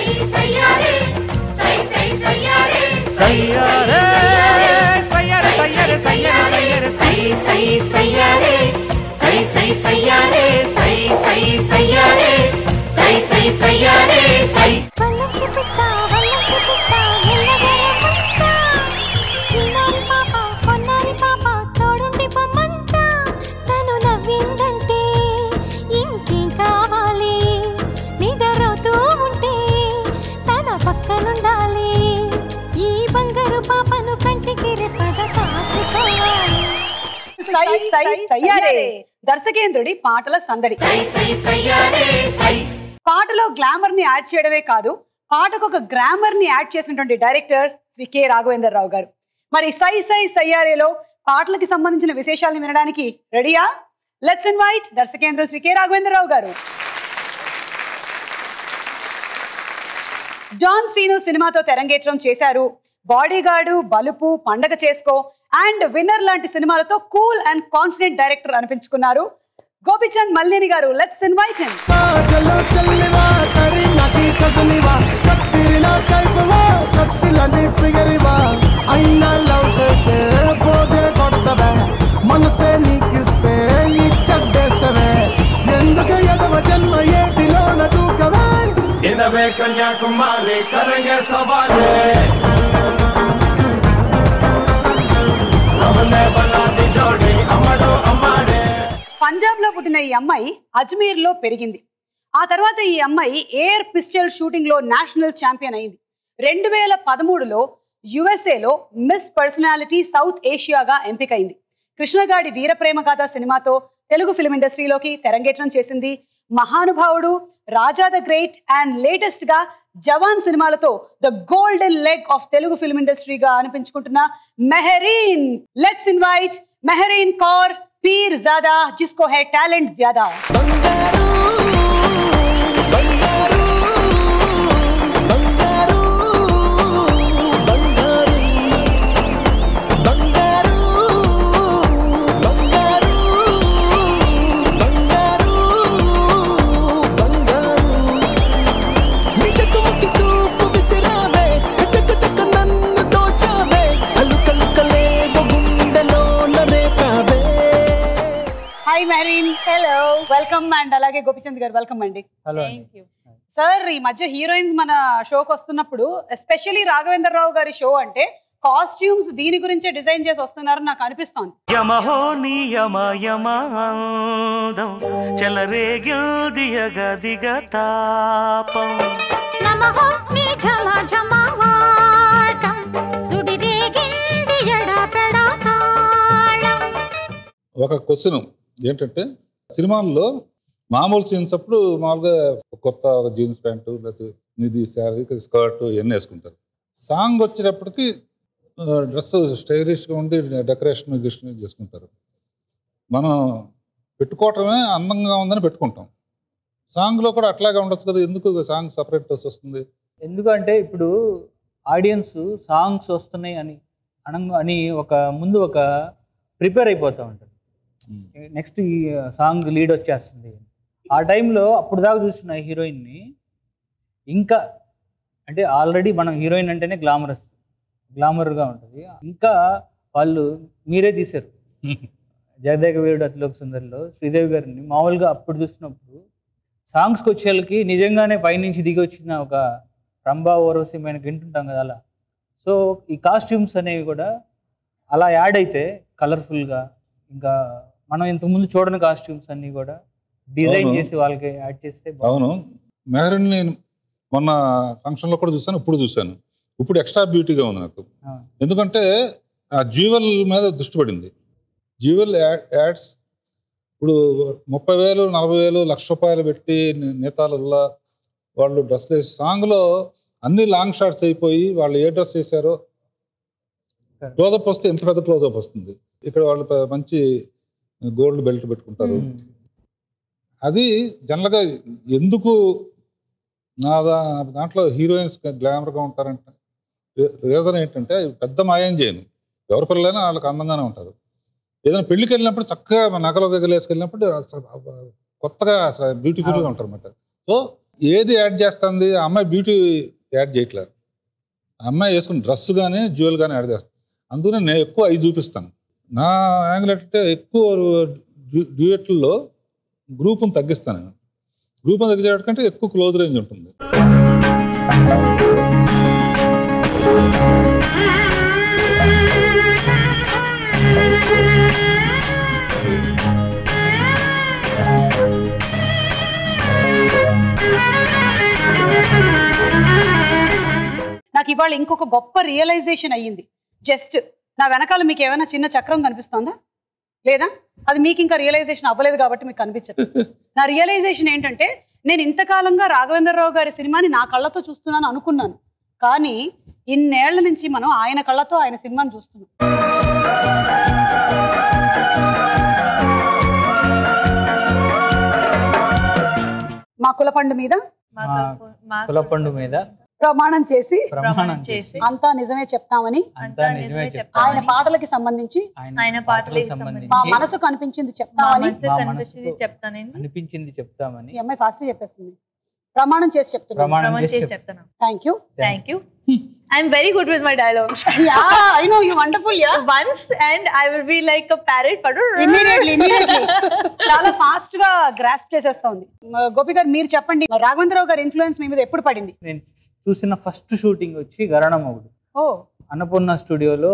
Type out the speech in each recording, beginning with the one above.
సయ్యారే సై సై సయ్యారే సయ్యారే సయ్యారే సయ్యారే సయ్యారే సయ్యారే సై సై సయ్యారే సై సై సయ్యారే సై సై సయ్యారే సై సై సయ్యారే సై వల్లకి పిట్ట వల్లకి పిట్ట ఎల్లగల పుట్ట చిన్నారి పాప పొన్నారి పాప తోడుండి పొమ్మంట తను నవ్విందంటే ఇంకేం కావాలి నిద్రపోతూ ఉంటే తన పక్కనుండాలి ఈ బంగారు పాపను కంటికి రెప్పగా కాచుకోవాలి సై సై సయ్యారే దర్శకేంద్రుడి పాటల సందడి సై సై సయ్యారే సై పాటలో గ్లామర్ ని యాడ్ చేయడమే కాదు పాటకు ఒక గ్రామర్ ని యాడ్ చేసినటువంటి డైరెక్టర్ శ్రీ కె రాఘవేంద్రరావు గారు మరి సై సై సయ్యారేలో పాటలకి సంబంధించిన విశేషాలను వినడానికి రెడీయా లెట్స్ ఇన్వైట్ దర్శకేంద్ర శ్రీ కె రాఘవేంద్రరావు గారు జాన్ సీను సినిమాతో తెరంగేట్రం చేశారు బాడీగార్డు బలుపు పండగ చేసుకో అండ్ విన్నర్ లాంటి సినిమాలతో కూల్ అండ్ కాన్ఫిడెంట్ డైరెక్టర్ అనిపించుకున్నారు గోపిచంద్ మల్లేని గారు లెట్స్ ఇన్వైట్ హిమ్ చలో చల్లివా కరి నాకి కసలివా కత్తిరిన కైపువా కత్తిలని ఫిగరివా అయినా లవ్ చేస్తే పోజే కొడతవే మనసే నీకిస్తే ఇచ్చడ్డేస్తవే ఎందుకు ఎదవ జన్మ ఏటిలోన దూకవే इनवे कन्याकुमारी करेंगे सवारी हमने बना दी जोड़ी अमड़ो अमाड़े పంజాబ్ లో పుట్టిన ఈ అమ్మాయి అజ్మీర్ లో పెరిగింది ఆ తర్వాత ఈ అమ్మాయి ఎయిర్ పిస్టల్ షూటింగ్ లో నేషనల్ ఛాంపియన్ అయింది రెండు వేల పదమూడులో యుఎస్ఏలో మిస్ పర్సనాలిటీ సౌత్ ఏషియాగా ఎంపికైంది కృష్ణగాడి వీరప్రేమ గాథ సినిమాతో తెలుగు ఫిల్మ్ ఇండస్ట్రీలోకి తెరంగేట్రం చేసింది Mahanubhavudu Raja the great and latest గా జవాన్ సినిమాలతో the golden leg of Telugu film ఇండస్ట్రీగా అనిపించుకుంటున్న మెహరీన్ లెట్స్ ఇన్వైట్ మెహరీన్ కౌర్ पीर ज्यादा जिसको है टैलेंट ज्यादा బంగారు బంగారు బంగారు బంగారు బంగారు బంగారు బంగారు బంగారు నిజకు ముక్కి చూపు విసిరావే చక్క చక్క నన్ను దోచావే అలుకలుకలేవు గుండెలోన రేపావే hi Mehreen hello welcome and అలాగే గోపిచంద్ గారు వెల్కమ్ అండి హలో సార్ ఈ మధ్య హీరోయిన్స్ మన షోకి వస్తున్నప్పుడు ఎస్పెషల్లీ రాఘవేంద్రరావు గారి షో అంటే కాస్ట్యూమ్స్ దీని గురించే డిజైన్ చేసి వస్తున్నారని నాకు అనిపిస్తోంది యమహో నియమ యమాదం చెలరేగిల్దియగ దిగ తాపం నమః నీ ఝమ ఝమవాటం సుడిరేగింది ఎడపెడ తాళం ఒక క్వశ్చన్ ఏంటంటే సినిమాల్లో మామూలు సీన్స్ అప్పుడు మామూలుగా కొత్త ఒక జీన్స్ ప్యాంటు లేకపోతే నిధి శారీ స్కర్ట్ ఇవన్నీ వేసుకుంటారు సాంగ్ వచ్చేటప్పటికి డ్రెస్ స్టైలిష్గా ఉండి డెకరేషన్ గిషన్ చేసుకుంటారు మనం పెట్టుకోవటమే అందంగా ఉందని పెట్టుకుంటాం సాంగ్లో కూడా అట్లాగే ఉండొచ్చు కదా ఎందుకు సాంగ్ సపరేట్ డ్రెస్ వస్తుంది ఎందుకంటే ఇప్పుడు ఆడియన్స్ సాంగ్స్ వస్తున్నాయి అని అనంగా అని ఒక ముందు ఒక ప్రిపేర్ అయిపోతూ ఉంటారు నెక్స్ట్ ఈ సాంగ్ లీడ్ వచ్చేస్తుంది ఆ టైంలో అప్పుడు దాకా చూసిన హీరోయిన్ని ఇంకా అంటే ఆల్రెడీ మనం హీరోయిన్ అంటేనే గ్లామరస్ గ్లామర్గా ఉంటుంది ఇంకా వాళ్ళు మీరే తీశారు జగదేక వీరుడు అతిలోక సుందరిలో శ్రీదేవి గారిని మామూలుగా అప్పుడు చూసినప్పుడు సాంగ్స్కి వచ్చేళ్ళకి నిజంగానే పైనుంచి దిగి వచ్చిన ఒక రంభా ఓరవసి మనకి వింటుంటాం కదా అలా సో ఈ కాస్ట్యూమ్స్ అనేవి కూడా అలా యాడ్ అయితే కలర్ఫుల్గా ఇంకా మనం ఇంతకుముందు చూడని కాస్ట్యూమ్స్ అన్నీ కూడా డిజైన్ అవును. చేసి వాళ్ళకి యాడ్ చేస్తే బాగుంటుంది. అవును మెహరిన్ నేను మొన్న ఫంక్షన్లో కూడా చూశాను ఇప్పుడు చూశాను ఇప్పుడు ఎక్స్ట్రా బ్యూటీగా ఉంది నాకు ఆ. ఎందుకంటే ఆ జీవల్ మీద దృష్టి పడింది జీవల్ యాడ్స్ ఇప్పుడు ముప్పై వేలు నలభై వేలు లక్ష రూపాయలు పెట్టి నే- నేతాలల్లా వాళ్ళు డ్రెస్లు వేసి సాంగ్లో అన్ని లాంగ్ షాట్స్ అయిపోయి వాళ్ళు ఏ డ్రెస్ వేసారో క్లోజప్ వస్తే ఎంత పెద్ద క్లోజప్ వస్తుంది ఇక్కడ వాళ్ళు ప- మంచి గోల్డ్ బెల్ట్ పెట్టుకుంటారు ఉమ్. అది జనరల్గా ఎందుకు నా దా- దాంట్లో హీరోయిన్స్ గ్లామర్గా ఉంటారంటే రీజన్ ఏంటంటే పెద్ద మాయం చేయను ఎవరి పిల్లలైనా వాళ్ళకి అందంగానే ఉంటారు ఏదైనా పెళ్లికి వెళ్ళినప్పుడు చక్కగా నగలు గగలు వేసుకెళ్ళినప్పుడు అసలు కొత్తగా అసలు బ్యూటిఫుల్గా ఉంటారు అన్నమాట సో ఏది యాడ్ చేస్తుంది ఆ అమ్మాయి బ్యూటీ యాడ్ చేయట్లేదు ఆ అమ్మాయి వేసుకున్న డ్రెస్ కానీ జ్యువెల్ కానీ యాడ్ చేస్తాను అందుకనే నేను ఎక్కువ అవి చూపిస్తాను నా యాంగిల్ ఏంటంటే ఎక్కువ డ్యూ- డ్యూయెట్లలో గ్రూప్ని తగ్గిస్తాను నేను గ్రూప్ని తగ్గించేటకంటే ఎక్కువ క్లోజ్ రేంజ్ ఉంటుంది నాకు ఇవాళ ఇంకొక గొప్ప రియలైజేషన్ అయ్యింది జస్ట్ నా వెనకాల మీకు ఏమైనా చిన్న చక్రం కనిపిస్తోందా లేదా అది మీకు ఇంకా రియలైజేషన్ అవ్వలేదు కాబట్టి మీకు కనిపించదు నా రియలైజేషన్ ఏంటంటే నేను ఇంతకాలంగా రాఘవేంద్రరావు గారి సినిమాని నా కళ్ళతో చూస్తున్నాను అనుకున్నాను కానీ ఇన్నేళ్ల నుంచి మనం ఆయన కళ్ళతో ఆయన సినిమాని చూస్తున్నాం మా కులపండు మీద మా కులపండు మీద ప్రమాణం చేసి ప్రమాణం చేసి అంతా నిజమే చెప్తామని అంతా నిజమే ఆయన చెప్తామని పాటలకి సంబంధించి ఆయన పాటలకు మా సంబంధించి మనసుకు అనిపించింది చెప్తామని మా మనసుకు అనిపించింది చెప్తామని ఈ అమ్మాయి ఫాస్ట్ చెప్పేస్తుంది ప్రమాణం చేసి చెప్తున్నాను ప్రమాణం చేసి చెప్తాను thank you Thank you. I'm very good with my dialogues. Yeah I know you wonderful yeah Once and I will be like a parrot. But immediately immediately చాలా ఫాస్ట్ గా గ్రాస్ప్ చేసేస్తా ఉంది మ- గోపి గారు మీరు చెప్పండి మరి రాఘవేంద్రరావు గారి ఇన్ఫ్లుయెన్స్ మీ మీద ఎప్పుడు పడింది నేను చూసిన ఫస్ట్ షూటింగ్ వచ్చి గరణమౌడు ఓ అన్నపూర్ణ స్టూడియోలో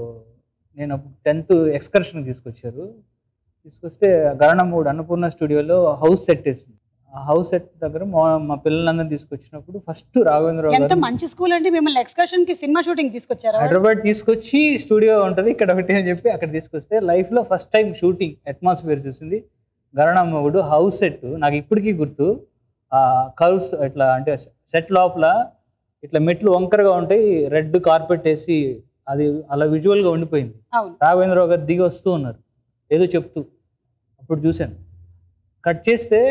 నేను టెన్త్ ఎక్స్కర్షన్ తీసుకొచ్చారు తీసుకొస్తే గరణమూడు అన్నపూర్ణ స్టూడియోలో హౌస్ సెట్ వేసింది ఆ హౌస్ సెట్ దగ్గర మా మా పిల్లలందరినీ తీసుకొచ్చినప్పుడు ఫస్ట్ రాఘవేంద్రరావు ఎంత గారు మంచి స్కూల్ అండి మిమ్మల్ని ఎక్స్కర్షన్ కి సినిమా షూటింగ్ తీసుకొచ్చారా హైదరాబాద్ తీసుకొచ్చి స్టూడియో ఉంటుంది ఇక్కడ ఒకటి అని చెప్పి అక్కడ తీసుకొస్తే లైఫ్లో ఫస్ట్ టైం షూటింగ్ అట్మాస్ఫియర్ చూసింది గరణమ్మగుడు హౌస్ సెట్ నాకు ఇప్పటికీ గుర్తు ఆ కర్వ్స్ ఇట్లా అంటే సెట్ లోపల ఇట్లా మెట్లు వంకరగా ఉంటాయి రెడ్ కార్పెట్ వేసి అది అలా విజువల్గా ఉండిపోయింది అవును రాఘవేంద్రరావు గారు దిగి వస్తూ ఉన్నారు ఏదో చెప్తూ అప్పుడు చూశాను కట్ చేస్తే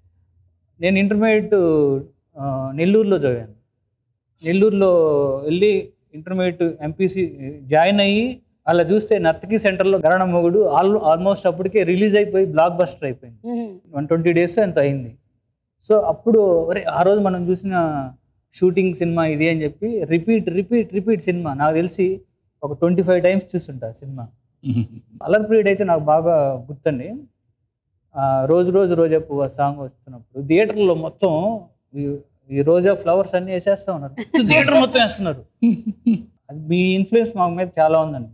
నేను ఇంటర్మీడియట్ ఆ, నెల్లూరులో చదివాను నెల్లూరులో వెళ్ళి ఇంటర్మీడియట్ ఎంపీసీ జాయిన్ అయ్యి అలా చూస్తే నర్తకి సెంటర్లో గరణ మొగుడు ఆల్ ఆల్మోస్ట్ అప్పటికే రిలీజ్ అయిపోయి బ్లాక్ బస్టర్ అయిపోయింది మ్మ్. వన్ ట్వంటీ డేస్ ఎంత అయింది సో అప్పుడు అరే ఆ రోజు మనం చూసిన షూటింగ్ సినిమా ఇది అని చెప్పి రిపీట్ రిపీట్ రిపీట్ సినిమా నాకు తెలిసి ఒక ట్వంటీ ఫైవ్ టైమ్స్ చూస్తుంటా సినిమా అలర్ పీరియడ్ అయితే నాకు బాగా గుర్తండి ఆ, రోజు రోజు రోజా పువ్వు సాంగ్ వస్తున్నప్పుడు థియేటర్లో మొత్తం ఈ- ఈ రోజా ఫ్లవర్స్ అన్ని వేసేస్తా ఉన్నారు థియేటర్ మొత్తం వేస్తున్నారు అది మీ ఇన్ఫ్లుయెన్స్ మా మీద చాలా ఉందండి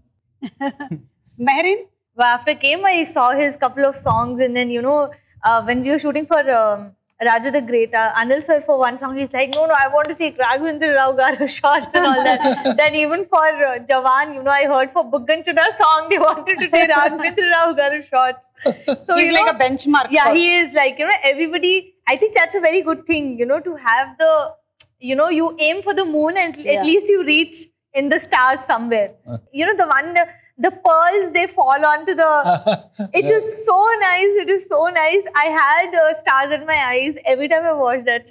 Mehreen Well, after came, I saw his couple of songs, and then you know, uh, when we were shooting for um, Raja the Great, uh, Anil sir for one song, he's like, no, no, I want to take Raghavendra Rao Garu shots and all that. then even for uh, Jawan, you know, I heard for Bugganchana song, they wanted to take Raghavendra Rao Garu shots. So He's you like know, a benchmark Yeah, for- he is like you know, everybody. I think that's a very good thing, you know, to have the, you know, you aim for the moon and Yeah. at least you reach in the stars somewhere. You know, the one, the pearls they fall onto the. It is so nice. It is so nice. I had uh, stars in my eyes every time I watched that.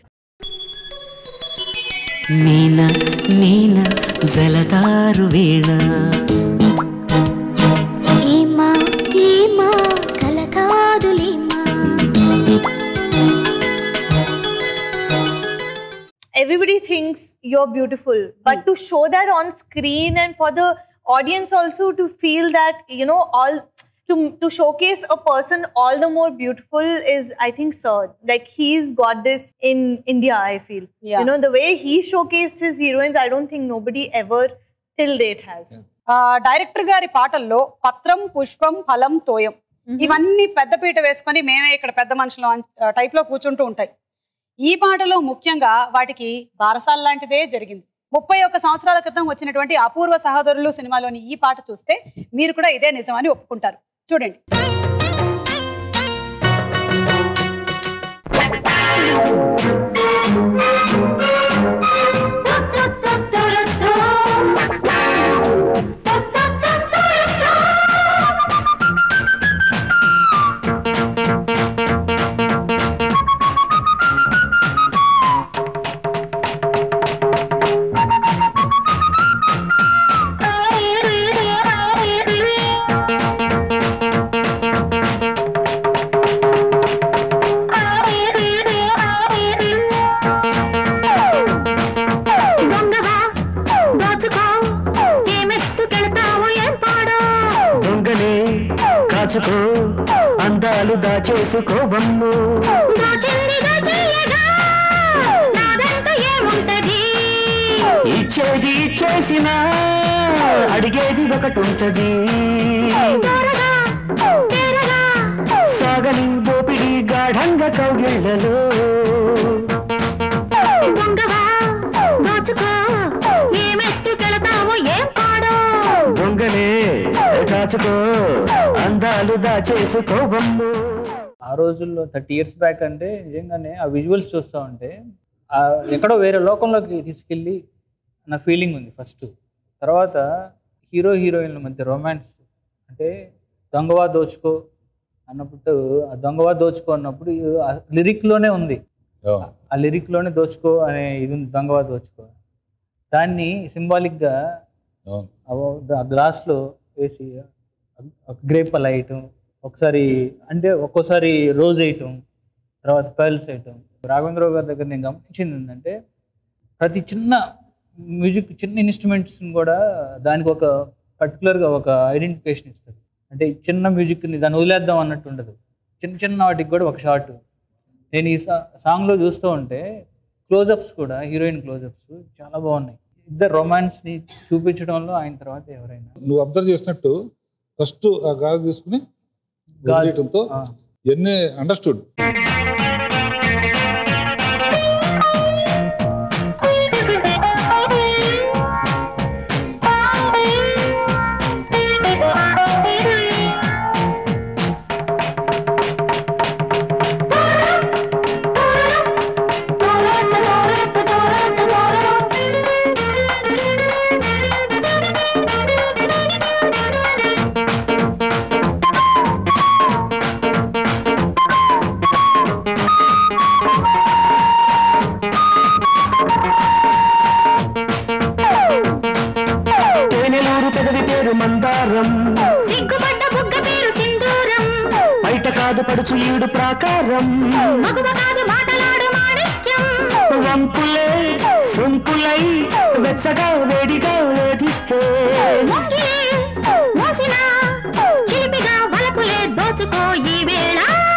ನೀನ ನೀನ ಜಲದಾರು ವೀಣ ఏమా ఏమా కలకాదులేమా everybody thinks you're beautiful but to show that on screen and for the audience also to feel that you know all to, to showcase a person all the more beautiful is i think sir like he's got this in india i feel Yeah. you know the way he showcased his heroines i don't think nobody ever till date has ఆ, director గారి పాటల్లో పత్రం పుష్పం ఫలం తోయం ఇవన్నీ పెద్దపీట వేసుకొని మేమే ఇక్కడ పెద్ద మనుషులు టైప్ లో కూర్చుంటూ ఉంటాయి ఈ పాటలో ముఖ్యంగా వాటికి బారసాల లాంటిదే జరిగింది ముప్పై ఒక్క సంవత్సరాల క్రితం వచ్చినటువంటి అపూర్వ సహోదరులు సినిమాలోని ఈ పాట చూస్తే మీరు కూడా ఇదే నిజమని ఒప్పుకుంటారు చూడండి ఆ కాచుకో అందాలు దాచేసుకోవమ్ము ఇచ్చేది ఇచ్చేసిన అడిగేది ఒకటి ఉంటది సాగని దోపిడి గాఢంగా కౌగిళ్ళలో దొంగనే కాచుకో అందాలు దాచేసుకోవమ్ము ఆ రోజుల్లో థర్టీ ఇయర్స్ బ్యాక్ అంటే నిజంగానే ఆ విజువల్స్ చూస్తూ ఉంటే ఆ ఎక్కడో వేరే లోకంలోకి తీసుకెళ్ళి నా ఫీలింగ్ ఉంది ఫస్ట్ తర్వాత హీరో హీరోయిన్ల మధ్య రొమాన్స్ అంటే దొంగవా దోచుకో అన్నప్పుడు ఆ దొంగవా దోచుకో అన్నప్పుడు ఆ లిరిక్లోనే ఉంది అవును. ఆ లిరిక్లోనే దోచుకో అనే ఇది ఉంది దొంగవా దోచుకో దాన్ని సింబాలిక్గా అవును. ఆ గ్లాస్లో వేసి ఒక గ్రేప్ అలా వేయటం ఒకసారి అంటే ఒక్కోసారి రోజ్ వేయటం తర్వాత పర్ల్స్ వేయటం రాఘవేంద్రరావు గారి దగ్గర నేను గమనించింది ఏంటంటే ప్రతి చిన్న మ్యూజిక్ చిన్న ఇన్స్ట్రుమెంట్స్ని కూడా దానికి ఒక పర్టికులర్గా ఒక ఐడెంటిఫికేషన్ ఇస్తారు అంటే ఈ చిన్న మ్యూజిక్ని దాన్ని వదిలేద్దాం అన్నట్టు ఉండదు చిన్న చిన్న వాటికి కూడా ఒక షార్ట్ నేను ఈ సా సాంగ్లో చూస్తూ ఉంటే క్లోజప్స్ కూడా హీరోయిన్ క్లోజప్స్ చాలా బాగున్నాయి ఇద్దరు రొమాన్స్ని చూపించడంలో ఆయన తర్వాత ఎవరైనా నువ్వు అబ్జర్వ్ చేసినట్టు ఫస్ట్ ఆ గాజు తీసుకుని గాజు. వదిలేయటంతో ఆ. ఎన్ని అండర్స్టూడ్ తేనెలూరు పెదవి పేరు మందారం సిగ్గుపడ్డ బుగ్గ పేరు సింధూరం బయట కాదు పడుచు ఈడు ప్రాకారం మగువ కాదు మాటలాడు మాణిక్యం వంపులే సొంపులై వెచ్చగా వేడిగా వేధిస్తే వంగిలే మోసిన చిలిపిగా వలపులే దోచుకో ఈ వేళ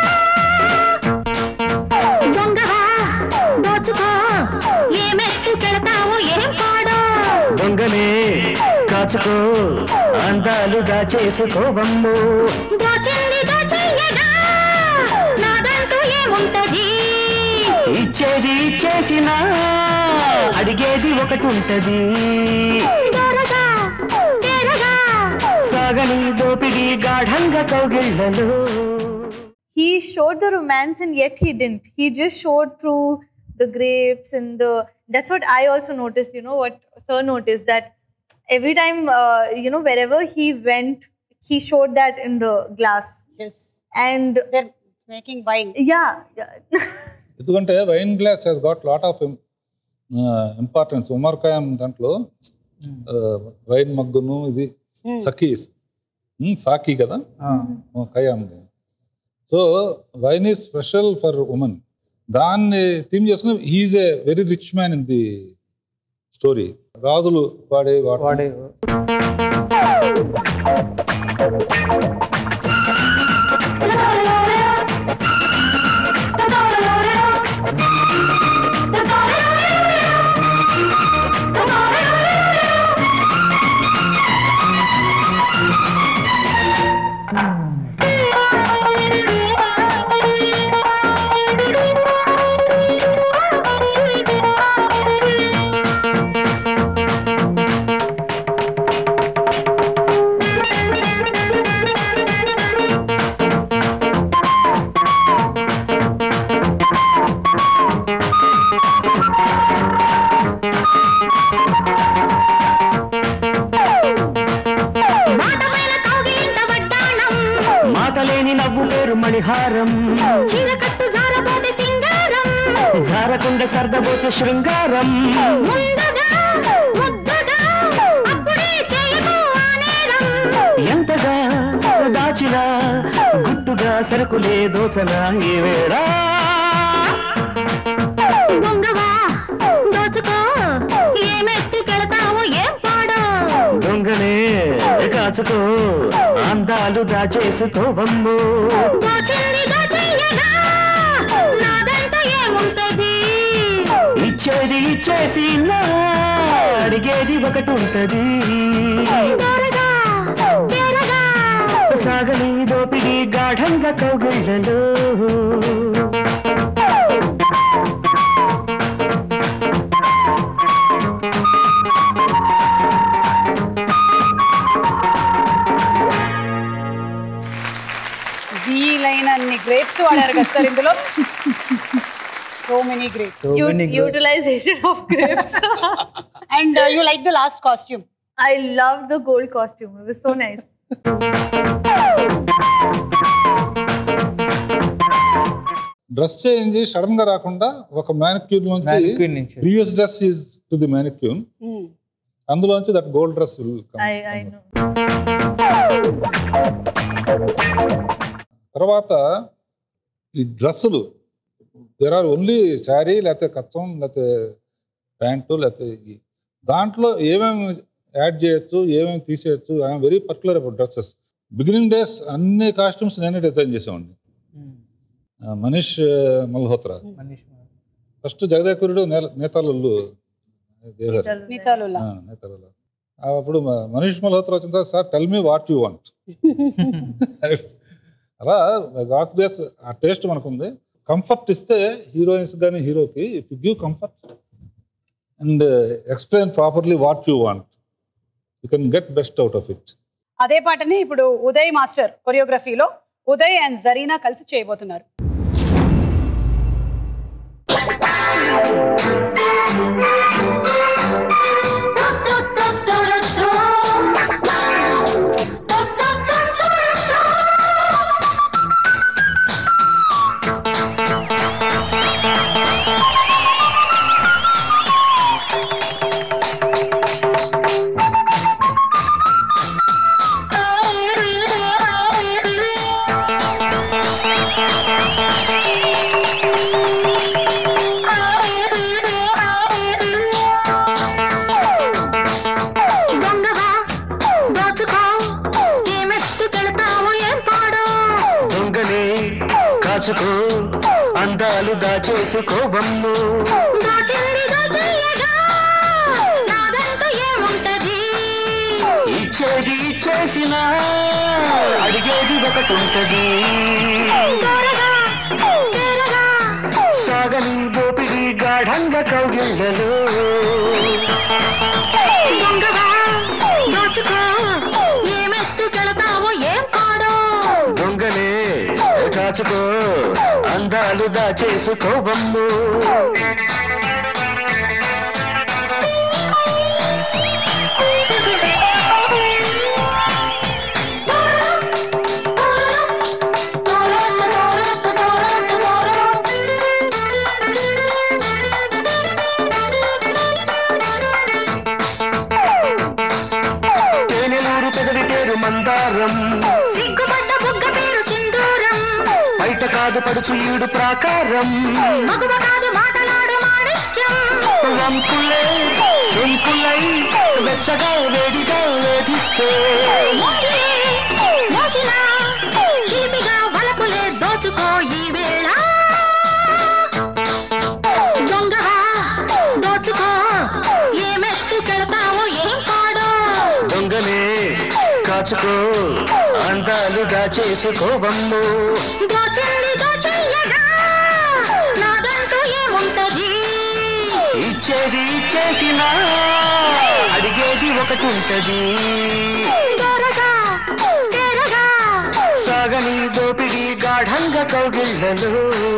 దొంగవా దోచుకో ఏ మెట్టు కెళతావో ఏం పాడో దొంగలే కాచుకో అందాలు దాచేసుకోవమ్ము దోచింది దోచెయ్యగా నాదంటూ ఏముంటది ఇచ్చేది ఇచ్చేసిన అడిగేది ఒకటి ఉంటది దొరగా తెరగా సాగని దోపిడి గాఢంగా కౌగిళ్ళలో he showed the romance and yet he didn't he just showed through the grapes and the that's what i also noticed you know what sir noticed that every time uh, you know wherever he went he showed that in the glass yes and they're making wine yeah, yeah. ఎందుకంటే wine glass he's got lot of importance Omar Khayyam దాంట్లో wine మగ్గును ఇది సఖీ సాకి కదా ఖయామ్ది so wine is special for women దాన్ని theme చేసుకుని he's a very rich man in the story రాజులు వాడే వాడే మాటమైన కౌగిలింత వడ్డాణం మాటలేని నవ్వు పేరు మణిహారం చీర కట్టు జారబోతే సింగారం జారకుండ సర్దబోతే శృంగారం ముందుగా ముద్దుగా అప్పుడే చేయకు ఆ నేరం ఎంతగా దాచినా గుట్టుగా సరుకులే దోచనా ఈ వేళ దొంగవా దోచుకో ఏ మెట్టుకెళతావో ఏం పాడో దొంగనే కాచు కాచుకో అందాలు దాచేసుకోవమ్ము దోచింది దోచేయగా నాదంటూ ఏముంటది ఇచ్చేది ఇచ్చేసి నా అడిగేది ఒకటి ఉంటది దొరగా తెరగా సాగని దోపిడి గాఢంగా కౌగిళ్ళలో వీలైనన్ని గ్రేప్స్ వాడారు కదా సార్ ఇందులో so many grapes So many good- Utilization of grapes. And you like the last costume I loved the gold costume. It was so nice. Dress change sudden గా రాకుండా ఒక మ్యానిక్యూన్ Mannequin నుంచి నుంచి. Previous dress is to the mannequin అందులోంచి that gold dress will I, I know. తర్వాత ఈ డ్రెస్సులు there are only sari లేకపోతే కచ్చం లేకపోతే ప్యాంటు లేకపోతే ఈ- దాంట్లో ఏమేమి యాడ్ చేయొచ్చు ఏమేమి తీసేయచ్చు I'm very particular about dresses beginning days అన్ని కాస్ట్యూమ్స్ నేనే డిజైన్ చేసేవాడిని ఆ, మనీష్ మల్హోత్రా మనీష్ ఫస్ట్ జగదేకురుడు నేతాలు దేవర్ నితాలుల్లా నేతాలలో అప్పుడు మ- మనీష్ మల్హోత్రా వచ్చిన తర్వాత sir tell me what you want అలా గాడ్స్ గ్రేస్ ఆ టేస్ట్ మనకు ఉంది కంఫర్ట్ ఇస్తే హీరోయిన్స్ కానీ హీరోకి if you give comfort and explain properly what you want you can get best out of it అదే పాటని ఇప్పుడు ఉదయ్ మాస్టర్ కొరియోగ్రఫీలో ఉదయ్ అండ్ జరీనా కలిసి చేయబోతున్నారు దొంగగా దోచుకో ఏమెత్తుకెళ్తావు ఏం పాడు దొంగనే కాచుకో అందాలు దాచేసుకోవమ్ము దోచింది దోచేయగా నాదంటూ ఏముంటది ఇచ్చేది ఇచ్చేసిన అడిగేది ఒకటి ఉంటది దొరగా తెరగా సాగని దోపిడి గాఢంగా కౌగిళ్ళలో దొంగగా దోచుకో ఏమెత్తుకెళ్తావు ఏం పాడు దొంగనే కాచుకో అందాలు దాచేసుకోవమ్ము తేనెలూరు పెదవి పేరు మందారం సిగ్గుపడ్డ బుగ్గ పేరు సింధూరం బయట కాదు పడుచు ఈడు ప్రాకారం మగువ కాదు మాటలాడు మాణిక్యం వంపులే సొంపులై వెచ్చగా వేడిగా వేధిస్తే మోగిలే, మోసినా, చిలిపిగా వలపులే దోచుకో ఈ వేళ దొంగవా దోచుకో ఏమెత్తుకెళ్తావు ఏం పాడు దొంగనే కాచుకో అందాలు దాచేసుకోవమ్ము దోచింది దోచెయ్యగా నాదంటూ ఏముంటది ఇచ్చేది ఇచ్చేసిన అడిగేది ఒకటి ఉంటది దొరగా తెరగా సాగని దోపిడి గాఢంగా కౌగిళ్ళలో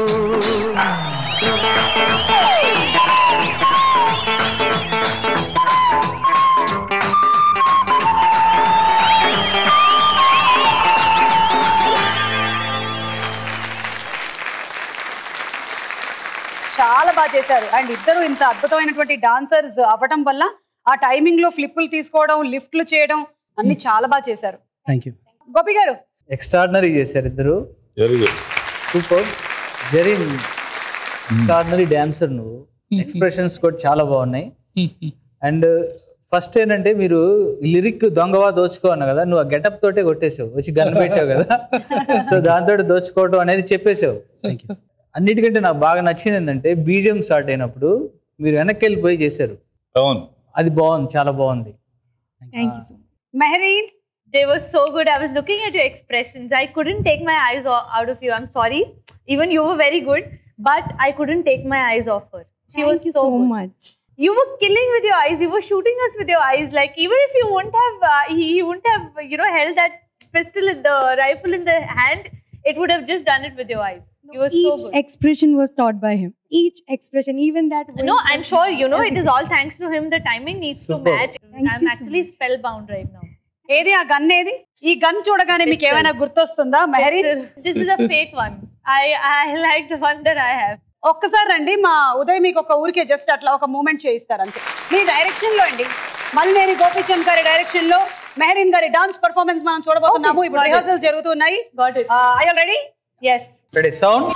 చాలా బాగా చేశారు అండ్ ఇద్దరు ఇంత అద్భుతమైనటువంటి డాన్సర్స్ అవ్వటం వల్ల ఆ టైమింగ్ లో ఫ్లిప్పులు తీసుకోవడం లిఫ్ట్లు చేయడం అన్ని చాలా బాగా చేశారు థ్యాంక్ యూ గోపి గారు ఎక్స్ట్రాడినరీ చేశారు ఇద్దరు very good super Zareen extraordinary dancer నువ్వు ఎక్స్ప్రెషన్స్ కూడా చాలా బాగున్నాయి అండ్ ఫస్ట్ ఏంటంటే మీరు లిరిక్ దొంగవా దోచుకో అన్న కదా నువ్వు ఆ గెటప్ తోటే కొట్టేసావు వచ్చి గన్ పెట్టావు కదా సో దాంతో దోచుకోవడం అనేది చెప్పేసావు అన్నిటికంటే నాకు బాగా నచ్చింది ఏంటంటే బీజిఎం స్టార్ట్ అయినప్పుడు మీరు వెనక్కి వెళ్ళిపోయి చేశారు అవును అది బాగుంది చాలా బాగుంది Thank you so much. Mehreen They were so good. I was looking at your expressions. I couldn't take my eyes o- out of you. I'm sorry. Even you were very good, but I couldn't take my eyes off her. She was Thank you so, so good. much. You were killing with your eyes. You were shooting us with your eyes. Like even if you wouldn't have, uh, he, he wouldn't have, you know, held that pistol in the rifle in the hand. It would have just done it with your eyes. you were so Each good. expression was taught by him. Each expression, even that. no, way- I'm sure you know it is all thanks to him. The timing needs to Superb. match. Thank I'm you so actually much. spellbound right now. ఏది ఆ gun ఏది ఈ gun చూడగానే మీకు Pistol. ఏమైనా గుర్తొస్తుందా Mehreen Pistol. This is a fake one. I I like the one that I have. ఒక్కసారి రండి మా ఉదయ్ మీకు ఒక ఊరికే జస్ట్ అట్లా ఒక మూమెంట్ చేయిస్తారు అంతే మీ డైరెక్షన్ లో అండి మల్లేని గోపిచంద్ గారి డైరెక్షన్ లో మెహరీన్ గారి డాన్స్ పర్ఫార్మెన్స్ మనం చూడబోతున్నాము ఇప్పుడు got it. రిహర్సల్ జరుగుతున్నాయి Got it. I ready Yes. Ready sound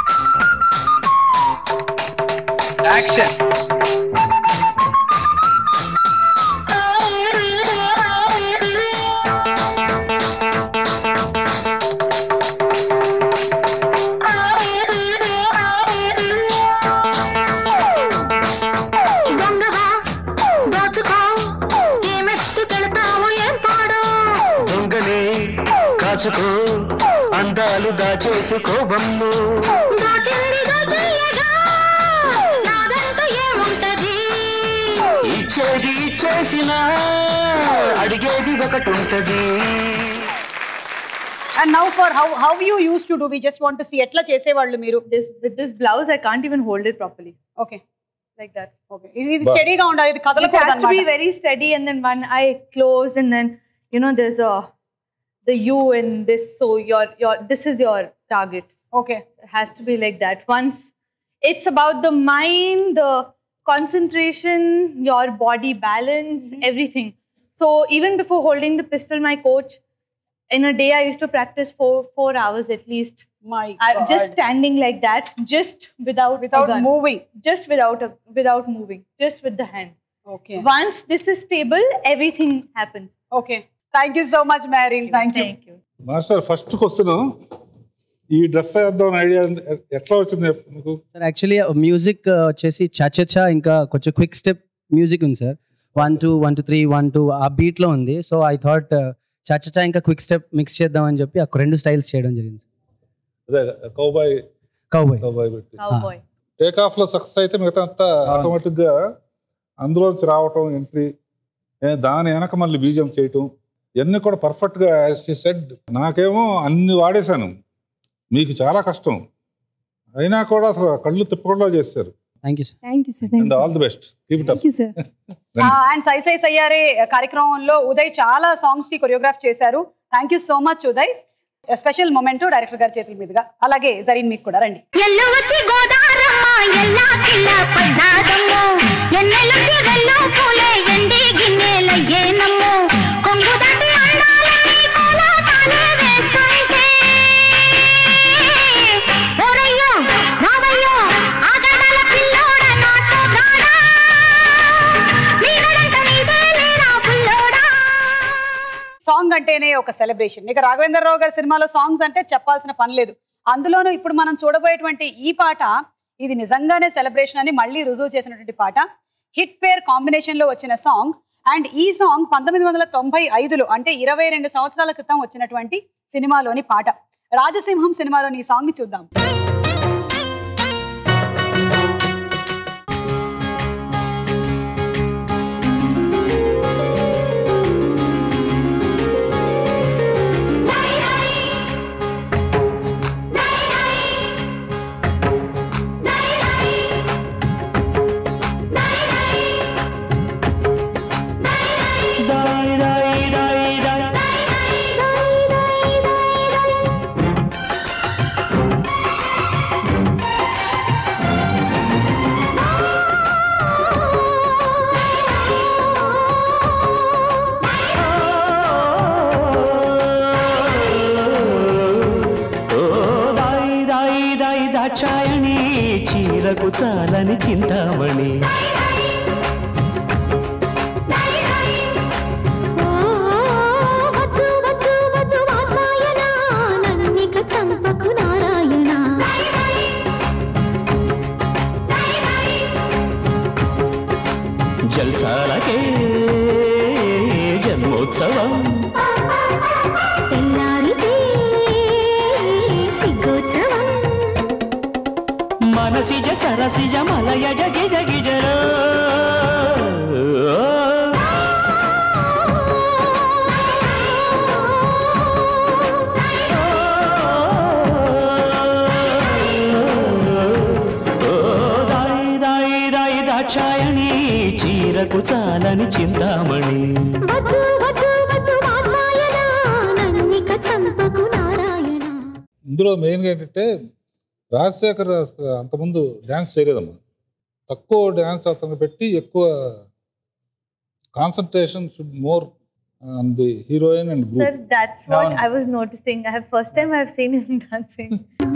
action దొంగవా దోచుకో ఏమెత్తుకెళ్తావు ఏం పాడో దొంగనే కాచుకో అందాలు దాచేసుకో బమ్ము దాచింది దోచేయగా నాదంటూ ఏముంటది ఇచ్చేది ఇచ్చేసిన అడిగేది ఒకటి ఉంటది and now for how how you use to do we just want see ఎట్లా చేసేవాళ్ళు మీరు This with this blouse, I can't even hold it properly okay like that. Okay ఇది ఇది స్టడీగా ఉండాలి ఇది This has to be కదలకూడదు very steady, and then one eye close, and then you know there's a the U in this. So your your this is your target. Okay It has to be like that. Once it's about the mind, the concentration, your body balance, everything. So even before holding the pistol, my coach, in a day I used to practice four four hours at least. My I, just standing like that, just without a without gun. Moving just without a, without moving, just with the hand. Okay Once this is stable, everything happens. Okay thank you so much Mehreen thank you Thank you. Master first question ఈ dress వేద్దాం idea ఎట్లా వచ్చింది మీకు sir actually music వచ్చేసి చచచా ఇంకా కొంచెం quick step music ఉంది sir one two one two three one two ఆ బీట్లో ఉంది సో ఐ థాట్ చచచా ఇంకా క్విక్ స్టెప్ మిక్స్ చేద్దామని చెప్పి ఆ రెండు స్టైల్స్ చేయడం జరిగింది అదే కౌబాయ్ కౌబాయ్ కౌబాయ్ పెట్టి Cowboy. టేక్ ఆఫ్ లో సక్సెస్ అయితే మిగతా అంతా ఆటోమేటిక్ గా అందులోంచి రావటం ఎంట్రీ దాని వెనక మళ్ళీ బీజం చేయటం ఇవన్నీ కూడా పర్ఫెక్ట్ గా సెడ్ నాకేమో అన్ని వాడేశాను మీకు చాలా కష్టం అయినా కూడా అసలు కళ్ళు తిప్పకుండా చేశారు thank you sir Thank you, sir. Thank and you, all sir. The best keep it up Thank you, sir. And Sye Sye Sayyare కార్యక్రమంలో ఉదయ్ చాలా సాంగ్స్ కి కొరియోగ్రాఫ్ చేశారు thank you so much Uday special moment director గారి చేతుల మీదుగా అలాగే జరీన్ మీకు కూడా రండి ఎల్లువతి గోదారమ్మ ఎల్లా కిల్ల పడ్డాదమ్మో ఎన్నెలుకి వెల్లో పూలే ఎండి గిన్నెలయ్యేనమ్మో కొంగు దాటి అందాలన్నీ కోలాటాలే వేస్తుంటే ఓరయ్యో రావయ్యో ఆగడాల పిల్లోడ నాతో రాడా నీడంట నీదే లేరా పుల్లోడా సాంగ్ అంటేనే ఒక సెలబ్రేషన్ ఇక రాఘవేంద్రరావు గారి సినిమాలో సాంగ్స్ అంటే చెప్పాల్సిన పని లేదు అందులోనూ ఇప్పుడు మనం చూడబోయేటువంటి ఈ పాట ఇది నిజంగానే సెలబ్రేషన్ అని మళ్ళీ రుజువు చేసినటువంటి పాట హిట్ పేర్ కాంబినేషన్ లో వచ్చిన సాంగ్ అండ్ ఈ సాంగ్ పంతొమ్మిది వందల తొంభై ఐదులో అంటే ఇరవై రెండు సంవత్సరాల క్రితం వచ్చినటువంటి సినిమాలోని పాట రాజసింహం సినిమాలోని ఈ సాంగ్ ని చూద్దాం ఓ దాయి దాయి దాయి దాక్షాయణి చీరకు చాలని చింతామణి దాయి జల్సాలకే జన్మోత్సవం తెల్లారితే సిగ్గోత్సవం మనసిజ సరసిజ మలయజ గిజ గిజరో ఓ దాయి దాయి దాయి దాక్షాయణి చీరకు చాలని చింతామణి వద్దు వద్దు వద్దు వాత్సాయన నన్నిక చంపకు నారాయణ ఇందులో మెయిన్గా ఏంటంటే రాజశేఖర్ అసలు అంతకుముందు డ్యాన్స్ చేయలేదమ్మా తక్కువ డ్యాన్స్ అతను పెట్టి ఎక్కువ concentration should more on the heroine and Sir, group that's what I was noticing. I have first time I've seen him dancing.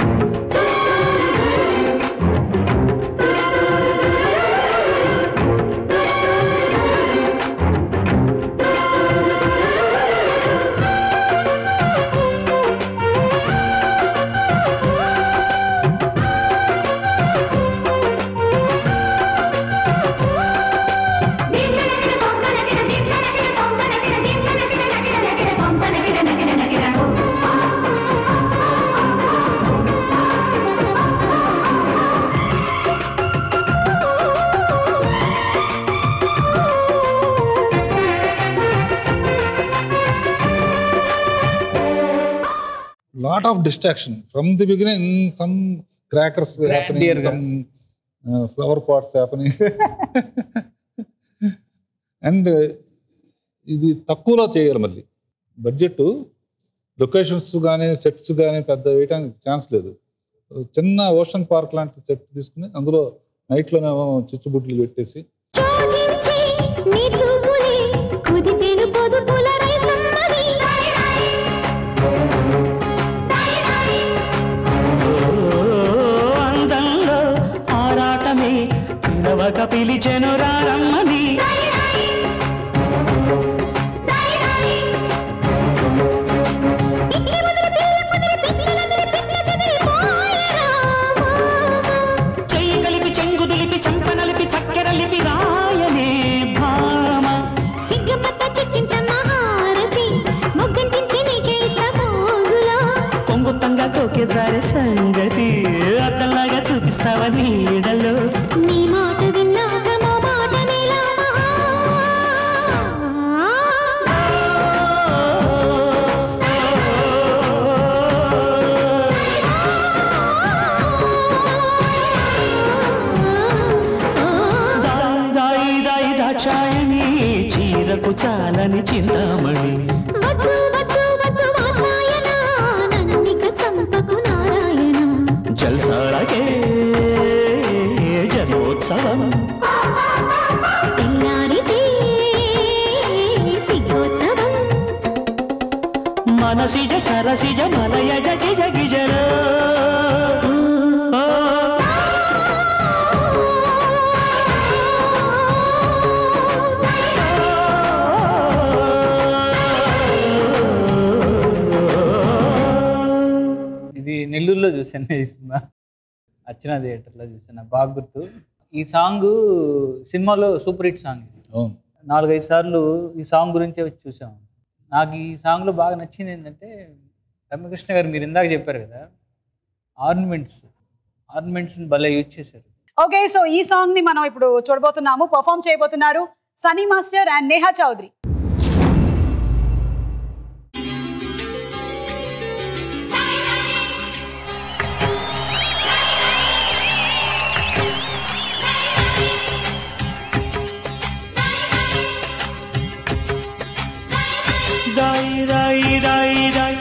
Lot of distraction from the beginning some crackers happening Grandeur గా. Some flower pots happening and ఇది తక్కువలో చేయాలి మళ్ళీ budget locations కానీ sets కానీ పెద్ద వేయడానికి chance లేదు చిన్న ఓషన్ పార్క్ లాంటి సెట్ తీసుకుని అందులో నైట్లోనేమో చిచ్చుబుడ్లు పెట్టేసి చోదించి నీ చూపులే కుదిపెను పొదుపుల రైతమ్మవి అందంలో ఆరాటమే పిలవక పిలిచెను రారమ్మని చెయ్యి కలిపి చెంగు దులిపి చంప నలిపి చక్కెరలిపి రాయనే భామ సిగ్గపట్ట చిక్కింత మహారతి మొగ్గంటించి నీకే సపోజులో కొంగుతంగా కోకే జారే సంగతి అద్దల్లాగా చూపిస్తావా నీడలో నీ మాట విన్నాక మా మాట నీలా దాయి దాయి దాయి దాక్షాయణి చీరకు చాలని చింతామణి వద్దు వద్దు వద్దు వాతాయన నన్నిక చంపకు నారాయణ జల్సాలకే జన్మోత్సవం తెల్లారితే సిగ్గోత్సవం మనసిజ సరసిజ మలయజ గిజ గిజరో ఇది నెల్లూరులో చూశాను ఈ సినిమా అర్చన థియేటర్లో చూశాను నాకు బాగా గుర్తు ఈ సాంగ్ సినిమాలో సూపర్ హిట్ సాంగ్ అవును నాలుగైదు సార్లు ఈ సాంగ్ గురించే వచ్చి చూసాం నాకు ఈ సాంగ్లో బాగా నచ్చింది ఏంటంటే రమ్యకృష్ణ గారు మీరు ఇందాక చెప్పారు కదా ఆర్నమెంట్స్ ఆర్నమెంట్స్ని భలే యూజ్ చేశారు ఓకే సో ఈ సాంగ్ ని మనం ఇప్పుడు చూడబోతున్నాము పర్ఫామ్ చేయబోతున్నారు సనీ మాస్టర్ అండ్ నేహా చౌదరి దాయి దాయి దాయి దాయి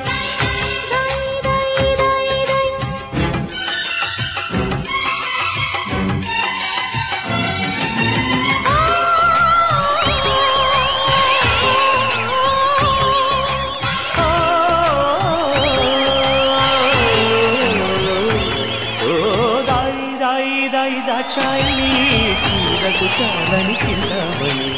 ఓ దాయి దాయి దాయి దాక్షాయణి చీరకు చాలని చింతామణి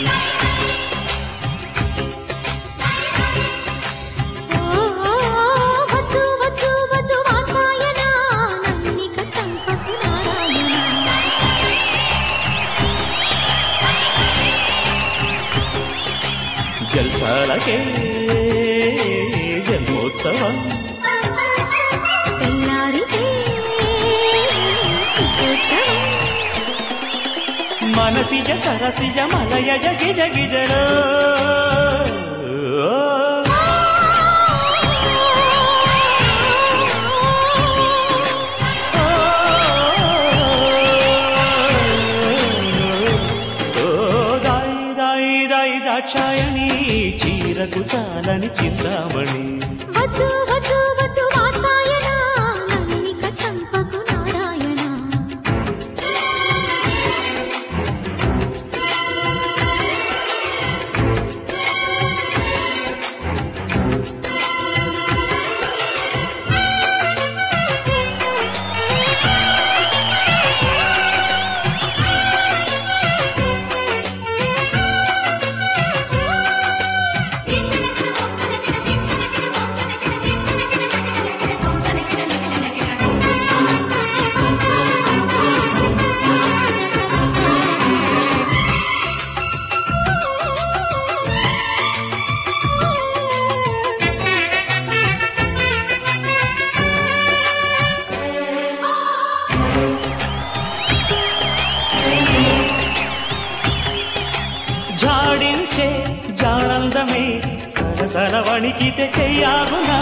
వద్దు వద్దు వద్దు వాతాయన నన్నిక చంపకు నారాయణ జల్సాలకే జన్మోత్సవం తెల్లారితే సుఖోత్సవం మనసిజ సరసిజ మలయజ గిజ గిజలో ఓ దాయి దాయి దాయి దాక్షాయణి చీరకు చాలని చింతామణి వద్దు వద్దు వద్దు వాత్సాయన నన్నిక చంపకు నారాయణ జాడించే జానందమే సరసన వణికితే చెయ్యాగునా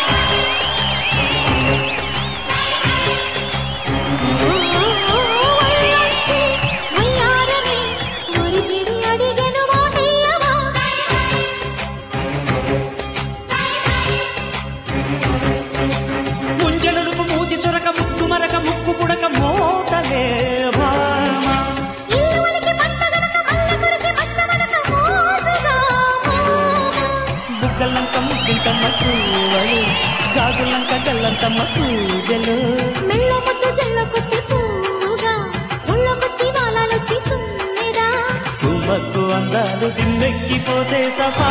వయ్యారమే ఒరిగిడి అడిగెను మాటయ్యవా ముంజలుపు మూతి చొరక ముక్కు మరక ముక్కు పుడక మోటలే భామ ఇల్లువలికి పట్టగనక మల్ల కొరికి మచ్చమనక మోసుగా బుగ్గలంక ముగ్గింతమ్మ పూవలు గాజులంక గల్లంతమ్మ పూజలు మెల్ల ముద్దు జల్లకొస్తే పూగా ఒళ్ళొకొచ్చి వాలాలొచ్చి తుమ్మెదా తుమ్మకు అందాలు దిల్లెక్కిపోతే సఫా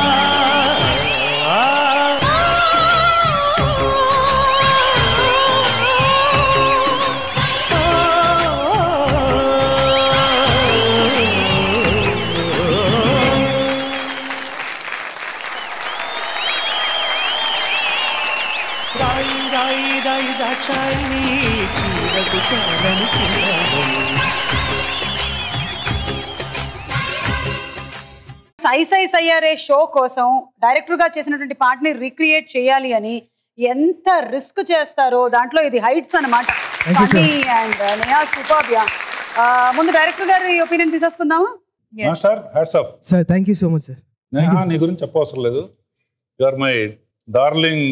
రాయి రాయి రాయి దాక్షాయణి చీరకు చాలని చింతామణి సై సై సయ్యారే షో కోసం డైరెక్టర్ గా చేసినటువంటి పాటని రీక్రియేట్ చేయాలి అని ఎంత రిస్క్ చేస్తారో దాంట్లో ఇది హైట్స్ అనమాట Thank you, sir. Phani and Neha సూపర్బ్యా ముందు డైరెక్టర్ గారి ఒపీనియన్ తీసేసుకుందామా master hats off Sir, thank you so much, sir. Neha నీ గురించి చెప్పవసరం లేదు you are my darling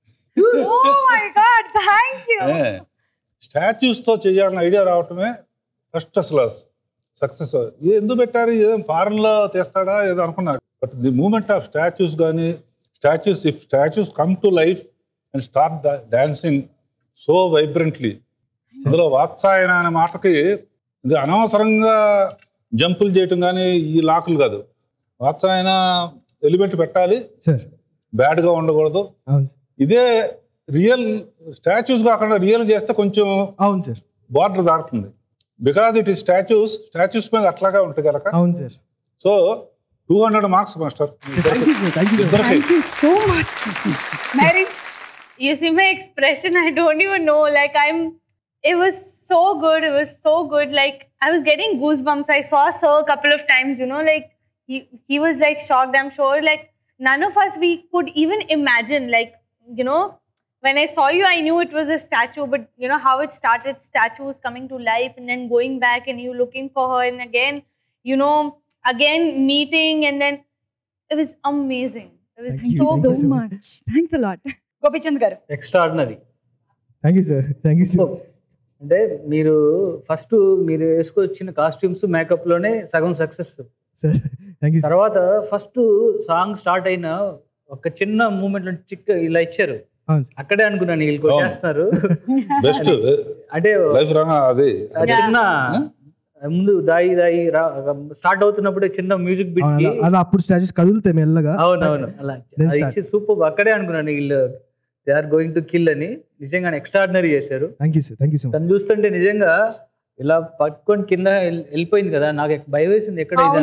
oh my God thank you statues తో చేయాలన్న ఐడియా రావటమే ఫస్ట్ అసలు సక్సెస్ ఎందుకు పెట్టారు ఏదో ఫారెన్ లో తీస్తాడా ఏదో అనుకున్నారు but the moment of statues కానీ statues if statues come to life and start dancing so vibrantly అందులో వాత్సాయన అనే మాటకి ఇది అనవసరంగా జంపులు చేయటం కానీ ఈ లాకులు కాదు వాత్సాయన ఎలిమెంట్ పెట్టాలి Sir. బ్యాడ్ గా ఉండకూడదు అవును సార్ ఇదే రియల్ స్టాచ్యూస్ కాకుండా రియల్ చేస్తే కొంచెం అవును సార్ బార్డర్ దాటుతుంది బికాజ్ ఇట్ ఈ స్టాచ్యూస్ స్టాచ్యూస్ మీద అట్లాగా ఉంటాయి కనుక అవును sir so two hundred marks master thank you sir thank you ఇద్దరికి సో మచ్ మేరీ You see my expression, I don't even know. Like, I'm, it was so good. It was so good. Like, I was getting goosebumps. I saw Sir a couple of times, you know, like, he, he was like shocked. I'm sure, like, none of us, we could even imagine, like, you know, when I saw you, I knew it was a statue, but you know how it started statues coming to life and then going back and you looking for her, and again, you know, again meeting, and then it was amazing. It was Thank so you good. so much. Thanks a lot. Gopichand గారు extraordinary thank you sir thank you sir అంటే మీరు first మీరు వేసుకొచ్చిన costumes makeup లోనే సగం success sir thank you తర్వాత first song start అయిన ఒక చిన్న మూమెంట్ చిక్క ఇలా ఇచ్చారు అవును అక్కడే అనుకున్నాను వీళ్ళు కొట్టేస్తున్నారు బెస్ట్ అంటే లైఫ్ రాగా అది ఆ చిన్న ముందు దాయి దాయి స్టార్ట్ అవుతున్నప్పుడే చిన్న మ్యూజిక్ బిట్ అవును, అలా- అలా అప్పుడు స్టాచ్యూస్ కదులుతాయి మెల్లగా అవునవును అలా Then అది start. ఇచ్చి సూపర్ అక్కడే అనుకున్నాను వీళ్ళు they are going to kill అని నిజంగా ఎక్స్ట్రాడినరీ చేశారు thank you sir thank you so much తను చూస్తుంటే నిజంగా ఇలా పట్టుకొని కింద వెళ్- వెళ్ళిపోయింది కదా నాకు ఎక్- భయం వేసింది ఎక్కడ ఇది అవును అని.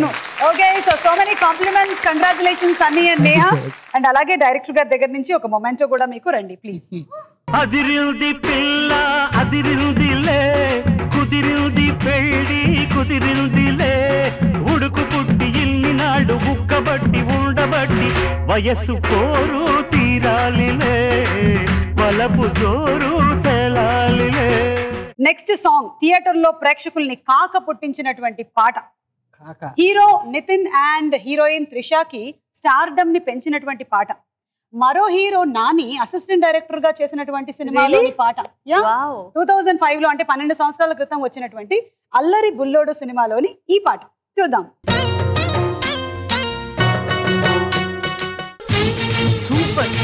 Okay so so many compliments congratulations అన్ని అండ్ నేహా అండ్ అలాగే డైరెక్టర్ గారి దగ్గర నుంచి ఒక మొమెంటో కూడా మీకు రండి ప్లీజ్ అదిరింది పిల్ల అదిరిందిలే కుదిరింది పెళ్ళి కుదిరిందిలే ఉడుకు పుట్టి ఇల్లి నాడు ఉక్కబట్టి ఉండబట్టి వయస్సు పోరు తీరాలిలే వలపు జోరు తెలాలిలే నెక్స్ట్ సాంగ్ థియేటర్ లో ప్రేక్షకుల్ని కాక పుట్టించినటువంటి పాట హీరో నితిన్ అండ్ హీరోయిన్ త్రిషాకి స్టార్డమ్ ని పెంచినటువంటి పాట మరో హీరో నాని అసిస్టెంట్ డైరెక్టర్ గా చేసినటువంటి సినిమాలోని Really? పాట టూ థౌజండ్ ఫైవ్ లో అంటే పన్నెండు సంవత్సరాల క్రితం వచ్చినటువంటి అల్లరి బుల్లోడు సినిమాలోని ఈ పాట చూద్దాం సూపర్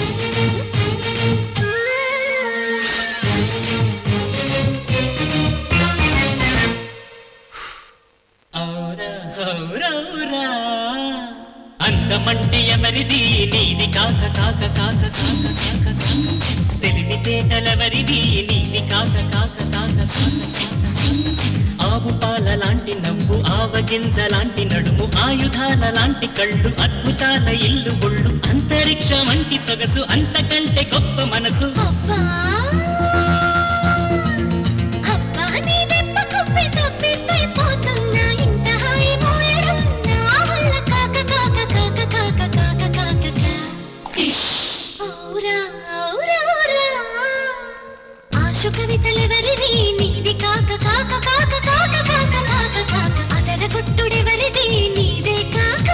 అందమంటే ఎవరిది నీది కాక కాక కాక కాక కాక కాక తెలివితేటలెవరిది నీది కాక కాక కాక కాక కాక ఆవు పాల లాంటి నవ్వు ఆవగింజ లాంటి నడుము ఆయుధాల లాంటి కళ్ళు అద్భుతాల ఇల్లు ఒళ్ళు అంతరిక్షం వంటి సొగసు అంతకంటే గొప్ప మనసు ఆశు కవితలెవరివి నీవి కాక కాక కాక కాక కాక కాక కాక అదర కొట్టుడెవరిది నీదే కాక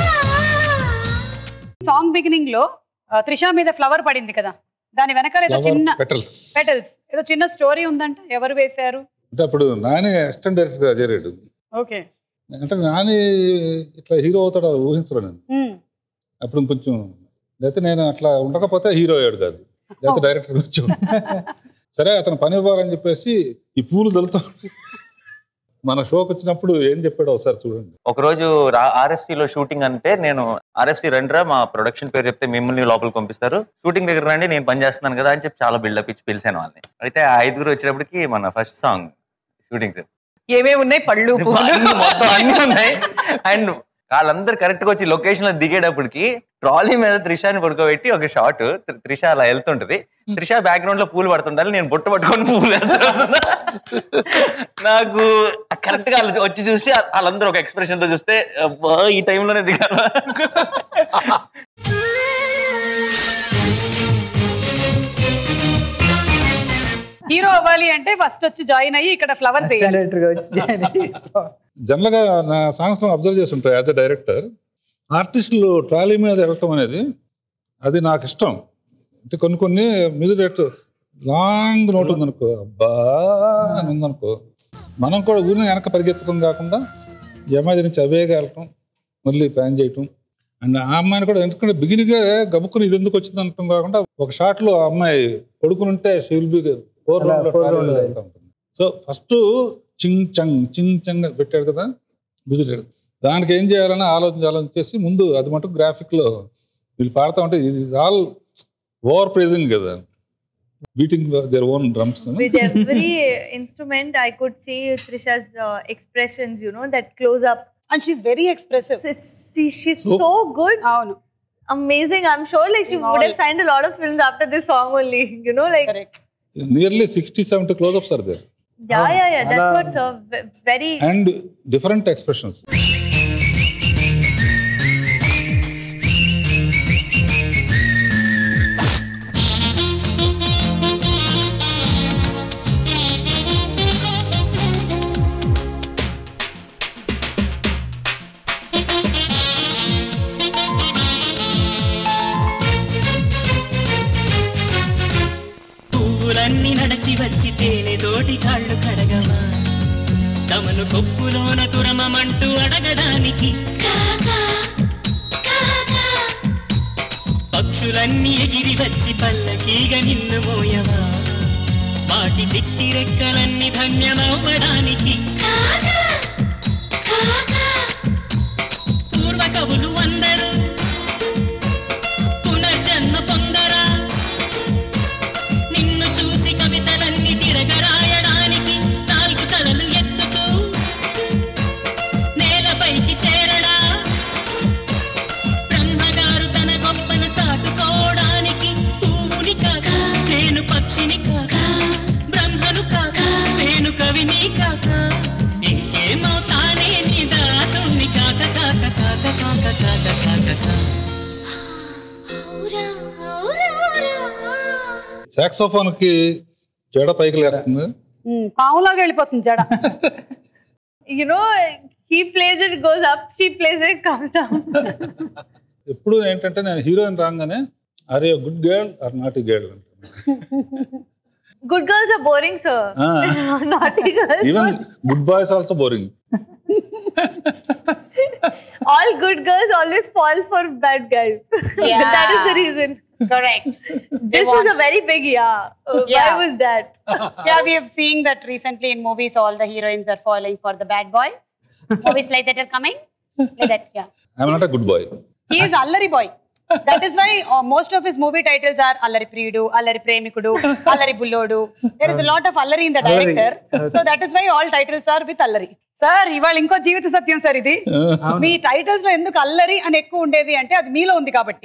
సాంగ్ బిగినింగ్ లో ఆ, త్రిష మీద ఫ్లవర్ పడింది కదా దాని వెనకాల ఏదో Flower, చిన్న petals. పెటల్స్ ఏదో చిన్న స్టోరీ ఉందంట ఎవరు వేశారు అంటే అప్పుడు నాని అసిస్టెంట్ డైరెక్టర్గా చేరాడు ఓకే అంటే నాని ఇట్లా హీరో అవుతాడు ఊహించరు నేను అప్పుడు కొంచెం లేకపోతే నేను అట్లా ఉండకపోతే హీరో అయ్యాడు కాదు లేకపోతే డైరెక్టర్ వచ్చి సరే అతను పని ఇవ్వాలని చెప్పేసి ఈ పూలు దొరుకుతా మన షోకి వచ్చినప్పుడు ఏం చెప్పాడో ఒకసారి చూడండి ఒకరోజు ఆర్ఎఫ్సి లో షూటింగ్ అంటే నేను ఆర్ఎఫ్సి రండిరా మా ప్రొడక్షన్ పేరు చెప్తే మిమ్మల్ని లోపలికి పంపిస్తారు షూటింగ్ దగ్గర రండి నేను పని చేస్తున్నాను కదా అని చెప్పి చాలా బిల్డప్ ఇచ్చి పిలిచాను వాళ్ళని అయితే ఆ ఐదుగురు వచ్చేటప్పటికి మన ఫస్ట్ సాంగ్ షూటింగ్ సార్ ఏమేమి ఉన్నాయి పళ్ళు పువ్వులు మొత్తం అన్ని ఉన్నాయి అండ్ వాళ్ళందరూ కరెక్ట్ గా వచ్చి లొకేషన్ లో దిగేటప్పటికి ట్రాలీ మీద త్రిషాని పడుకోబెట్టి ఒక షాట్ త్రిష అలా వెళ్తుంటది త్రిష బ్యాక్గ్రౌండ్ లో పూలు పడుతుండాలి నేను బుట్ట పట్టుకొని పూలు వేస్తున్నా. నాకు కరెక్ట్ గా వాళ్ళు వచ్చి చూసి వాళ్ళందరూ ఒక ఎక్స్ప్రెషన్ తో చూస్తే అబ్బా, ఈ టైంలోనే దిగారు హీరో అవ్వాలి అంటే ఫస్ట్ వచ్చి జాయిన్ అయ్యి ఇక్కడ ఫ్లవర్స్ జనరల్గా నా సాంగ్స్ అబ్జర్వ్ చేస్తుంటా యాజ్ అ డైరెక్టర్ ఆర్టిస్టులు ట్రాలీ మీద వెళ్ళటం అనేది అది నాకు ఇష్టం అంటే కొన్ని కొన్ని మ్యూజిక్ డైరెక్టర్ లాంగ్ నోట్ ఉందనుకో అబ్బా అని ఉందనుకో మనం కూడా ఊరిని వెనక పరిగెత్తడం కాకుండా ఈ అమ్మాయి దగ్గర నుంచి అవేగా వెళ్ళటం మళ్ళీ ప్లాన్ చేయటం అండ్ ఆ అమ్మాయిని కూడా ఎందుకంటే బిగినిగా గబుక్కుని ఇది ఎందుకు వచ్చింది అనటం కాకుండా ఒక షాట్లో ఆ అమ్మాయి పడుకుని ఉంటే షీల్ బి ఫోర్ అలా four round రౌండ్ లో వెళ్తా ఉంటుంది సో ఫస్ట్ చింగ్ చంగ్ చింగ్ చంగ్ పెట్టాడు కదా బిజుడాడు దానికి ఏం చేయాలని ఆలోచన ఆలోచన చేసి ముందు అది మటుకు గ్రాఫిక్ లో వీళ్ళు పాడుతూ ఉంటే ఇది ఆల్ ఓవర్ ప్రైజింగ్ కదా beating their own drums With every instrument, I could see Trisha's uh, expressions, you know, that close up. And she's very expressive. She, she's So- so, good. Avunu. Amazing. I'm sure like she would have signed a lot of films after this song only. You know, like nearly sixty seventy closeups are there yeah, yeah, yeah. That's Ala- what's uh, ve- very. And different expressions పువ్వులన్నీ నడచి వచ్చి తేనె తోటి కాళ్ళు కడగవా తమను కొప్పులోన తురమమంటూ అడగడానికి పక్షులన్నీ ఎగిరి వచ్చి పల్లకీగ నిన్ను మోయవా వాటి చిట్టి రెక్కలన్నీ ధన్యమవ్వడానికి పూర్వ కవులు అందరూ పునర్జన్మ పొందరా నిన్ను చూసి కవితలన్నీ తిరగరాయడానికి నాలుగు తలలు ఎత్తుతూ నేలపైకి చేర దాసుడివి నీ కాక ఇంకేమవుతానే నీ దాసుణ్ణి కాక కాక కాక కాక కాక కాక కాక సాక్సోఫోన్ కి జడ పైకి లేస్తుంది ఉమ్, పావులాగా వెళ్ళిపోతుంది జడ You know, he plays it, goes up, she plays it, comes down. ఎప్పుడు ఏంటంటే నేను హీరోయిన్ రాగానే అరే good girl or not girl Good girls are boring, sir. Ah. Naughty girls. Even good boys also boring All good girls always fall for bad guys. that is the reason. Correct. This was a very big yeah. Uh, Why Yeah. was that? yeah, we have seen that recently in movies. All the heroines are falling for the bad boys. movies like that are coming. Like that, yeah. I'm not a good boy He is Allari boy. That is why uh, most of his movie titles are Allari Priyudu, Allari Premikudu, Allari Bullodu. There is a lot of Allari in the Allari. director. So that is why all titles are with Allari. Sir ఇవాళ ఇంకో జీవిత సత్యం sir ఇది మీ titles లో ఎందుకు అల్లరి అని ఎక్కువ ఉండేది అంటే అది మీలో ఉంది కాబట్టి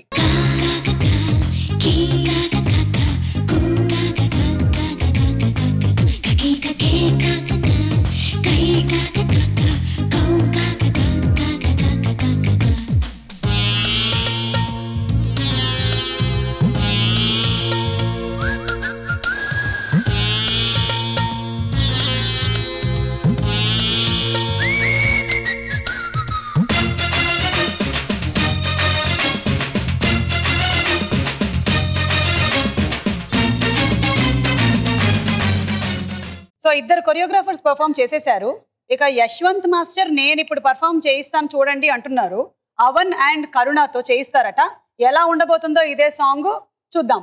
సో ఇద్దరు కొరియోగ్రాఫర్స్ పర్ఫామ్ చేసేశారు ఇక యశ్వంత్ మాస్టర్ నేను ఇప్పుడు పర్ఫామ్ చేయిస్తాను చూడండి అంటున్నారు అవన్ అండ్ కరుణతో చేయిస్తారట ఎలా ఉండబోతుందో ఇదే సాంగ్ చూద్దాం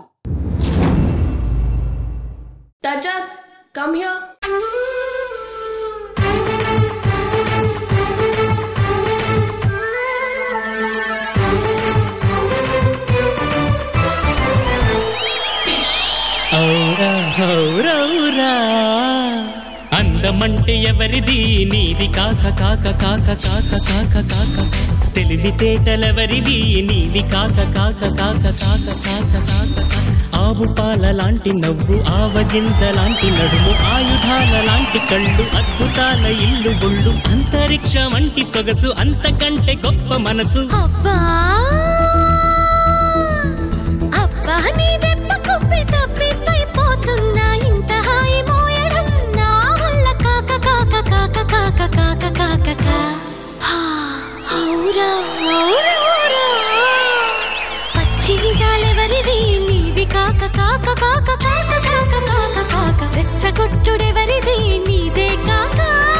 Taja, come here. ఔరా ఔరౌరా అందమంటే ఎవరిది నీది కాక కాక కాక కాక కాక కాక తెలివితేటలెవరివి నీవి కాక కాక కాక కాక కాక కాక ఆవు పాల లాంటి నవ్వు ఆవగింజ లాంటి నడుము ఆయుధాల లాంటి కళ్ళు అద్భుతాల ఇల్లు ఒళ్ళు అంతరిక్ష వంటి సొగసు అంతకంటే గొప్ప మనసు అబ్బా అబ్బా నీ దెబ్బ కుప్పి తప్పిపోతున్నా ఇంత హాయి మోయడం నా వల్ల కాక కాక కాక కాక కాక కాక కా హా, ఔరా ఔరా ఔరా. పచ్చి నిజాలెవరివి నీవి కాక కాక కాక కాక కాక కాక కాక రెచ్చగొట్టుడెవరిది నీదే కాక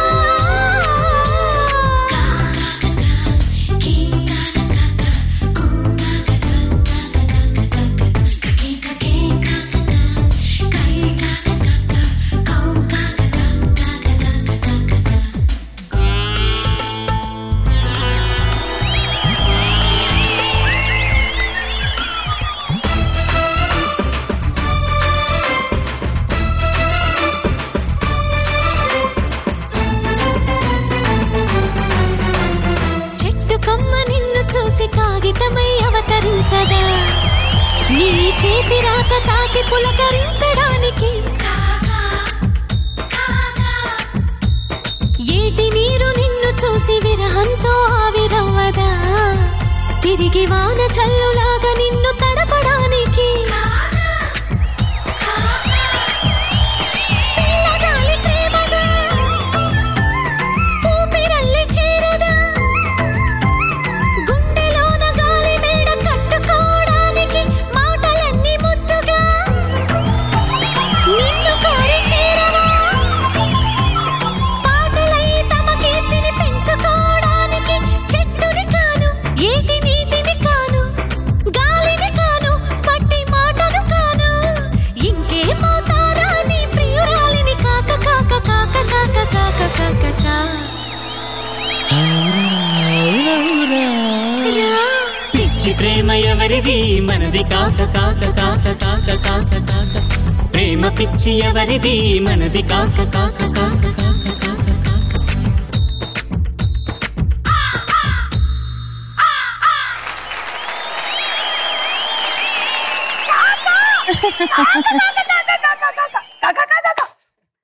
చెట్టు కొమ్మ నిన్ను చూసి కాగితమై అవతరించదా నీ చేతి రాత తాకి పులకరించడానికి ఏటి నీరు నిన్ను చూసి విరహంతో ఆవిరవ్వదా తిరిగి వాన చల్లులాగా నిన్ను తడపడానికి పిల్లగాలి ప్రేమగా ఊపిరల్లి చేరదా గుండెలోన గాలి మేడ కట్టుకోవడానికి మాటలన్నీ ముద్దుగా నిన్ను కోరి చేరవా పాటలై తమ కీర్తిని పెంచుకోవడానికి చెట్టుని కాను ఏటి నీటిని కాను గాలిని కాను పట్టి మాటను కాను ఇంకేమవుతారా నీ ప్రియురాలిని కాక కాక కాక కాక కాక కాక కా పిచ్చి ప్రేమ ఎవరిది మనది కాక కాక కాక కాక కాక కాక ప్రేమ పిచ్చి ఎవరిది మనది కాక కాక కాక కాక కాక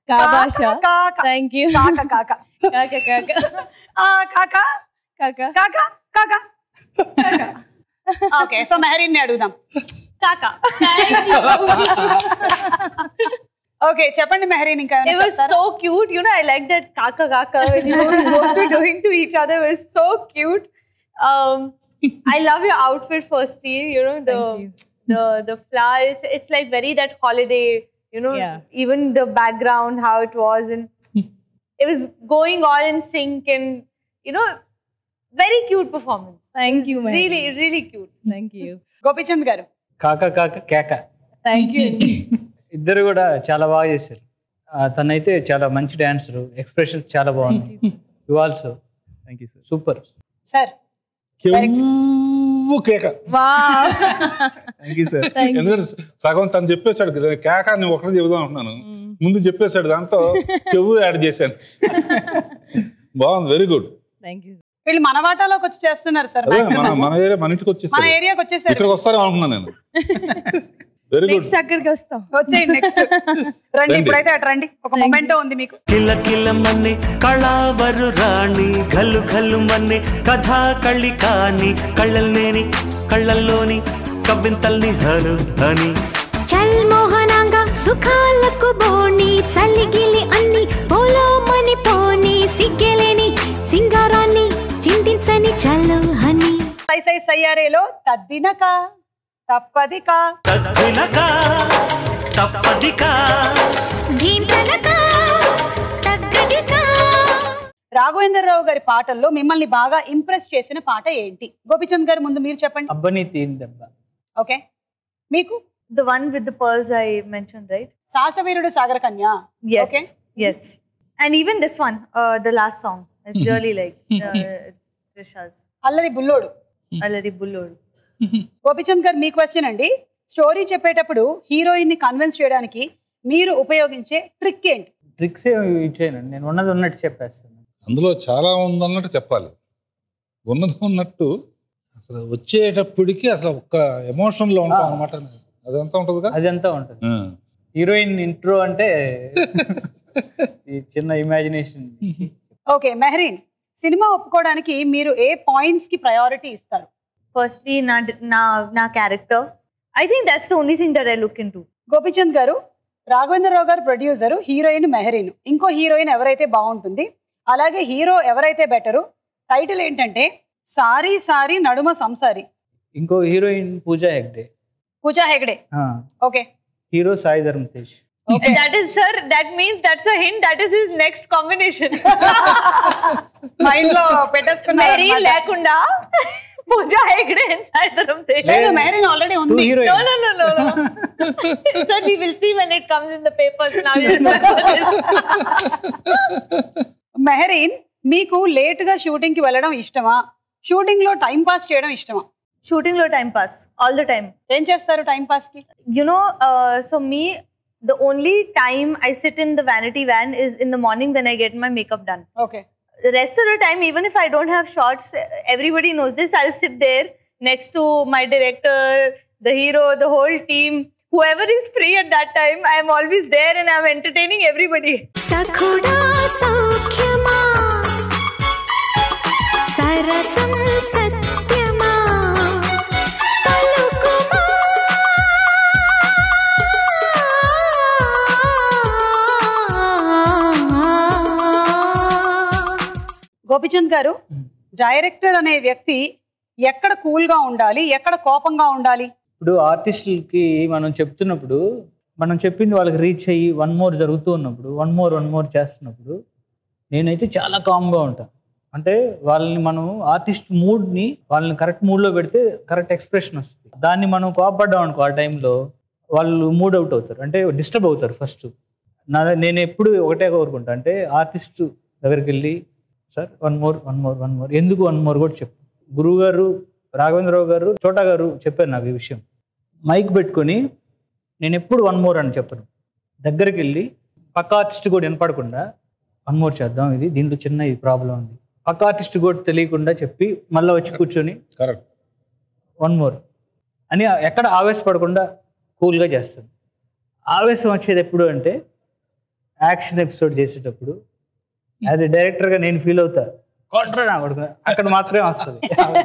కాభాష కాక థ్యాంక్ యూ కాక కాక కాక కాక ఆ, కాక కాక కాక కాక ఓకే సో మెహరీన్ ని అడుగుదాం కాక ఓకే చెప్పండి మెహరీన్ ఇంకా It ఏమైనా was చెప్తారా? so cute. You know, I like that kaka kaka when you both were doing to each other. It was so cute. Um, I love your outfit, firstly. You know the the the flower. It's, it's like very that holiday. You know, Yeah. even the background, how it was, and it was going all in sync, and you know, very cute performance. Thank you Really, really cute. Thank you Gopichand గారు కాక కాక కేక thank you ఇద్దరు కూడా చాలా బాగా చేశారు ఆ, తనైతే చాలా మంచి డాన్సర్ ఎక్స్ప్రెషన్స్ చాలా బాగున్నాయి you also thank you sir super sir కెవ్వు కేక థ్యాంక్ యూ సార్ ఎందుకంటే సగం తను చెప్పేశాడు కదా, కేక నేను ఒకటే చెబుదాం అంటున్నాను ముందు చెప్పేశాడు దాంతో చెవు యాడ్ చేశాను బాగుంది వెరీ గుడ్ థ్యాంక్ యూ వీళ్ళు మన వాటాలోకి వచ్చి చేస్తున్నారు సార్ అదే మన maximum. మన ఏరియా మన ఇంటికి మన వచ్చేసారు ఏరియాకి వచ్చేసారు ఇక్కడికి వస్తారేమో అనుకున్నాను నేను వెరీ గుడ్ నెక్స్ట్ అక్కడికి వస్తాం వచ్చేయండి నెక్స్ట్ రండి రండి. ఇప్పుడైతే అటు రండి ఒక మొమెంటో ఉంది మీకు కిల కిల మన్ని కళావరు రాణి గల్లు గల్లు మన్ని కథా కళ్ళి కాని కళ్ళల్నేని కళ్ళల్లోని కవ్వింతల్ని హలు అని చల్ మోహనాంగ సుఖాలకు బోణి చల్లిగిలి అన్ని పోలోమని పోని సిగ్గెలేని సింగారాన్ని చింతించని చల్లు హని సై సై సయ్యారేలో తద్దినక తప్పదిక తద్దినక తప్పదిక ధీంతనక తగ్గదిక రాఘవేంద్రరావు గారి పాటల్లో మిమ్మల్ని బాగా ఇంప్రెస్ చేసిన పాట ఏంటి గోపిచంద్ గారు ముందు మీరు చెప్పండి అబ్బని తీన్ దెబ్బ ఓకే మీకు The one with the pearls I mentioned, right? సాసవీరుడు సాగర కన్య Yes. Okay. Yes. And even this one, uh, the last song, it's really like uh, Trisha's అల్లరి బుల్లోడు Alari Bullod. గోపిచంద్ గారు మీ క్వశ్చన్ అండి స్టోరీ చెప్పేటప్పుడు హీరోయిన్ ని కన్విన్స్ చేయడానికి మీరు ఉపయోగించే ట్రిక్ ఏంటి ట్రిక్స్ ఏమి ఇచ్చేయనండి నేను ఉన్నది ఉన్నట్టు చెప్పేస్తాను అందులో చాలా ఉందన్నట్టు చెప్పాలి ఉన్నది ఉన్నట్టు అసలు వచ్చేటప్పటికి అసలు ఒక్క ఎమోషన్ లో ఉంటాం అనమాట అదంతా ఉంటుందిగా అదంతా ఉంటుంది ఆ. హీరోయిన్ ఇంట్రో అంటే ఈ చిన్న ఇమాజినేషన్ ఓకే మెహరీన్ సినిమా ఒప్పుకోవడానికి మీరు ఏ పాయింట్స్ కి ప్రయారిటీ ఇస్తారు Firstly, na, na, na character. I think that's the only thing that I look into. Gopichand గారు రాఘవేంద్రరావు గారు ప్రొడ్యూసర్ హీరోయిన్ మెహరీన్ ఇంకో హీరోయిన్ ఎవరైతే బాగుంటుంది అలాగే హీరో ఎవరైతే బెటరు టైటిల్ ఏంటంటే సారీ సారీ నడుమ సంసారి ఇంకో heroine Pooja Hegde Pooja Hegde okay hero Sai Dharam Tej And that is, sir, that means that's a hint. That is his next combination. Mind లో పెట్టేసుకున్నారు Mary లేకుండా పూజా హెగ్డే and సాయిధరం తేజ్. లేదు, Mary already ఉంది. No, heroines. no, no, no, no. sir, we will see when it comes in the papers. Now you Mehreen మీకు late గా shooting కి వెళ్ళడం ఇష్టమా షూటింగ్ లో టైం పాస్ చేయడం ఇష్టమా షూటింగ్ లో time pass all the time ఏం చేస్తారు టైం పాస్ కి you know, uh, so me, the only time I sit in the vanity van is in the morning when I get my makeup done. Okay The rest of the time, even if I don't have shots, everybody knows this. I'll sit there next to my director, the hero, the whole team. Whoever is free at that time, I'm always there and I'm entertaining everybody. సఖుడా సౌఖ్యమా సరసం సత్యమా పలుకుమా గోపిచంద్ గారు director అనే వ్యక్తి ఎక్కడ cool గా ఉండాలి ఎక్కడ కోపంగా ఉండాలి ఇప్పుడు ఆర్టిస్టులకి మనం చెప్తున్నప్పుడు మనం చెప్పింది వాళ్ళకి రీచ్ అయ్యి వన్ మోర్ జరుగుతూ ఉన్నప్పుడు వన్ మోర్ వన్ మోర్ చేస్తున్నప్పుడు నేనైతే చాలా కామ్గా ఉంటాను అంటే వాళ్ళని మనం ఆర్టిస్ట్ మూడ్ని వాళ్ళని కరెక్ట్ మూడ్లో పెడితే కరెక్ట్ ఎక్స్ప్రెషన్ వస్తుంది దాన్ని మనం కోపడ్డాం అనుకో ఆ టైంలో వాళ్ళు మూడ్ అవుట్ అవుతారు అంటే డిస్టర్బ్ అవుతారు ఫస్ట్ నా నేను ఎప్పుడు ఒకటే కోరుకుంటా అంటే ఆర్టిస్ట్ దగ్గరికి వెళ్ళి sir one more one more one more ఎందుకు వన్ మోర్ కూడా చెప్పు గురువు గారు రాఘవేంద్రరావు గారు చోటా గారు చెప్పారు నాకు ఈ విషయం మైక్ పెట్టుకొని నేను ఎప్పుడు వన్ మోర్ అని చెప్పను దగ్గరికి వెళ్ళి పక్క ఆర్టిస్ట్ కూడా వినపడకుండా వన్ మోర్ చేద్దాం ఇది దీంట్లో చిన్న ఈ ప్రాబ్లం ఉంది పక్క ఆర్టిస్ట్ కూడా తెలియకుండా చెప్పి మళ్ళీ వచ్చి కూర్చొని కరెక్ట్ వన్ మోర్ అని ఎక్కడ ఆవేశపడకుండా కూల్గా చేస్తాను ఆవేశం వచ్చేది ఎప్పుడు అంటే యాక్షన్ ఎపిసోడ్ చేసేటప్పుడు యాజ్ ఎ డైరెక్టర్గా నేను ఫీల్ అవుతా కొట్రా నా కొడుకు అక్కడ మాత్రమే వస్తుంది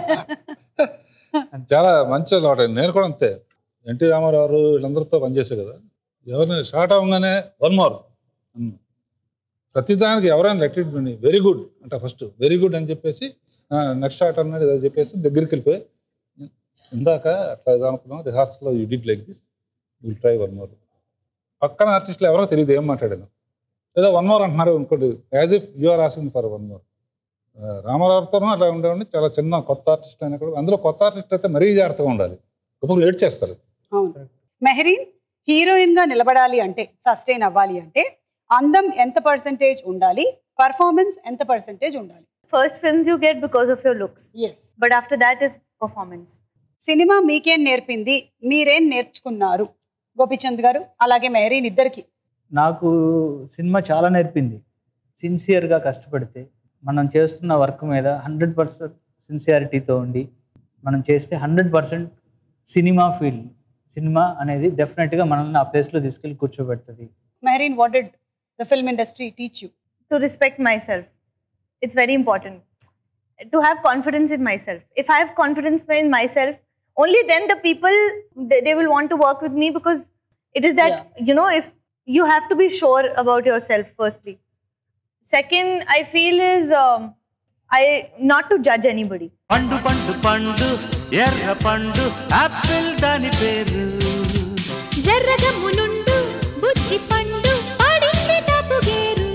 చాలా మంచి అలవాటు నేను కూడా అంతే ఎన్టీ రామారావు గారు వీళ్ళందరితో పనిచేసే కదా ఎవరిని షార్ట్ అవ్వగానే వన్ మోర్ ప్రతిదానికి ఎవరైనా లెట్ ఇట్ బిని వెరీ గుడ్ అంటే ఫస్ట్ వెరీ గుడ్ అని చెప్పేసి నెక్స్ట్ షార్ట్ అన్నాడు ఏదో చెప్పేసి దగ్గరికి వెళ్ళిపోయి ఇందాక అట్లా ఏదో అనుకున్నాం రిహార్సల్లో you did like this will try one more పక్కన ఆర్టిస్టులు ఎవరో తెలియదు ఏం మాట్లాడాను ఏదో వన్ మోర్ అంటున్నారు ఇంకోటి as if you are asking for one more రామారావుతోనూ అట్లా ఉండేవాడిని చాలా చిన్న కొత్త ఆర్టిస్ట్ అయినా కూడా అందులో కొత్త ఆర్టిస్ట్ అయితే మరీ జాగ్రత్తగా ఉండాలి ఇప్పుడు లేట్ చేస్తారు అవును మెహరీన్ హీరోయిన్ గా నిలబడాలి అంటే సస్టైన్ అవ్వాలి అంటే అందం ఎంత పర్సెంటేజ్ ఉండాలి పర్ఫార్మెన్స్ ఎంత పర్సెంటేజ్ ఉండాలి First films you get because of your looks. Yes. But after that is performance. Cinema మీకేం నేర్పింది మీరేం నేర్చుకున్నారు గోపిచంద్ గారు అలాగే మెహరీన్ ఇద్దరికి నాకు సినిమా చాలా నేర్పింది సిన్సియర్గా కష్టపడితే మనం చేస్తున్న వర్క్ మీద హండ్రెడ్ పర్సెంట్ సిన్సియారిటీతో ఉండి మనం చేస్తే hundred percent cinema feel cinema అనేది డెఫినెట్గా మనల్ని ఆ ప్లేస్లో తీసుకెళ్ళి కూర్చోబెడుతుంది Mehreen what did the film industry teach you To respect myself. It's very important. To have confidence in myself. If I have confidence in myself, only then the people they, they will want to work with me because it is that you know if you have to be sure about yourself firstly. Second, I feel is um, I not to judge anybody. పండు పండు పండు ఎర్ర పండు apple దాని పేరు జర్రగమ్మునుండు బుద్ధి పండు పడింది తప్పుగేరు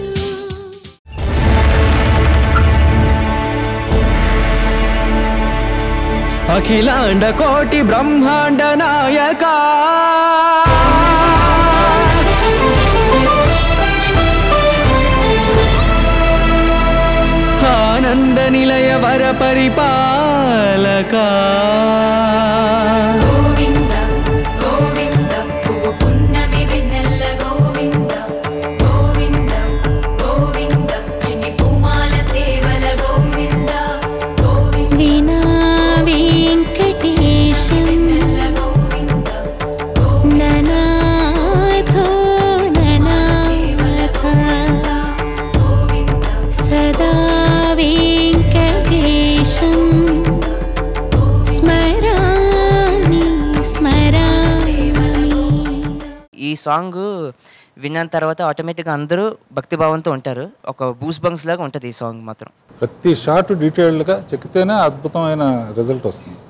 అఖిలాండ కోటి బ్రహ్మాండ నాయక ఆనంద నిలయ వర పరిపాలక గోవింద గోవింద పువ్వు పున్నమి వెన్నెల్ల గోవింద గోవింద గోవింద చిన్ని పూమాల సేవల గోవింద గోవింద వినా వెంకటేశం ననాథో ననాథ సదా వెంకటేశం స్మరామి స్మరామి ఈ సాంగ్ విన్న తర్వాత ఆటోమేటిక్గా అందరూ భక్తిభావంతో ఉంటారు ఒక బూస్ బంగ్స్ లాగా ఉంటుంది ఈ సాంగ్ మాత్రం ప్రతి షాట్ డీటెయిల్డ్గా చెక్కితేనే అద్భుతమైన రిజల్ట్ వస్తుంది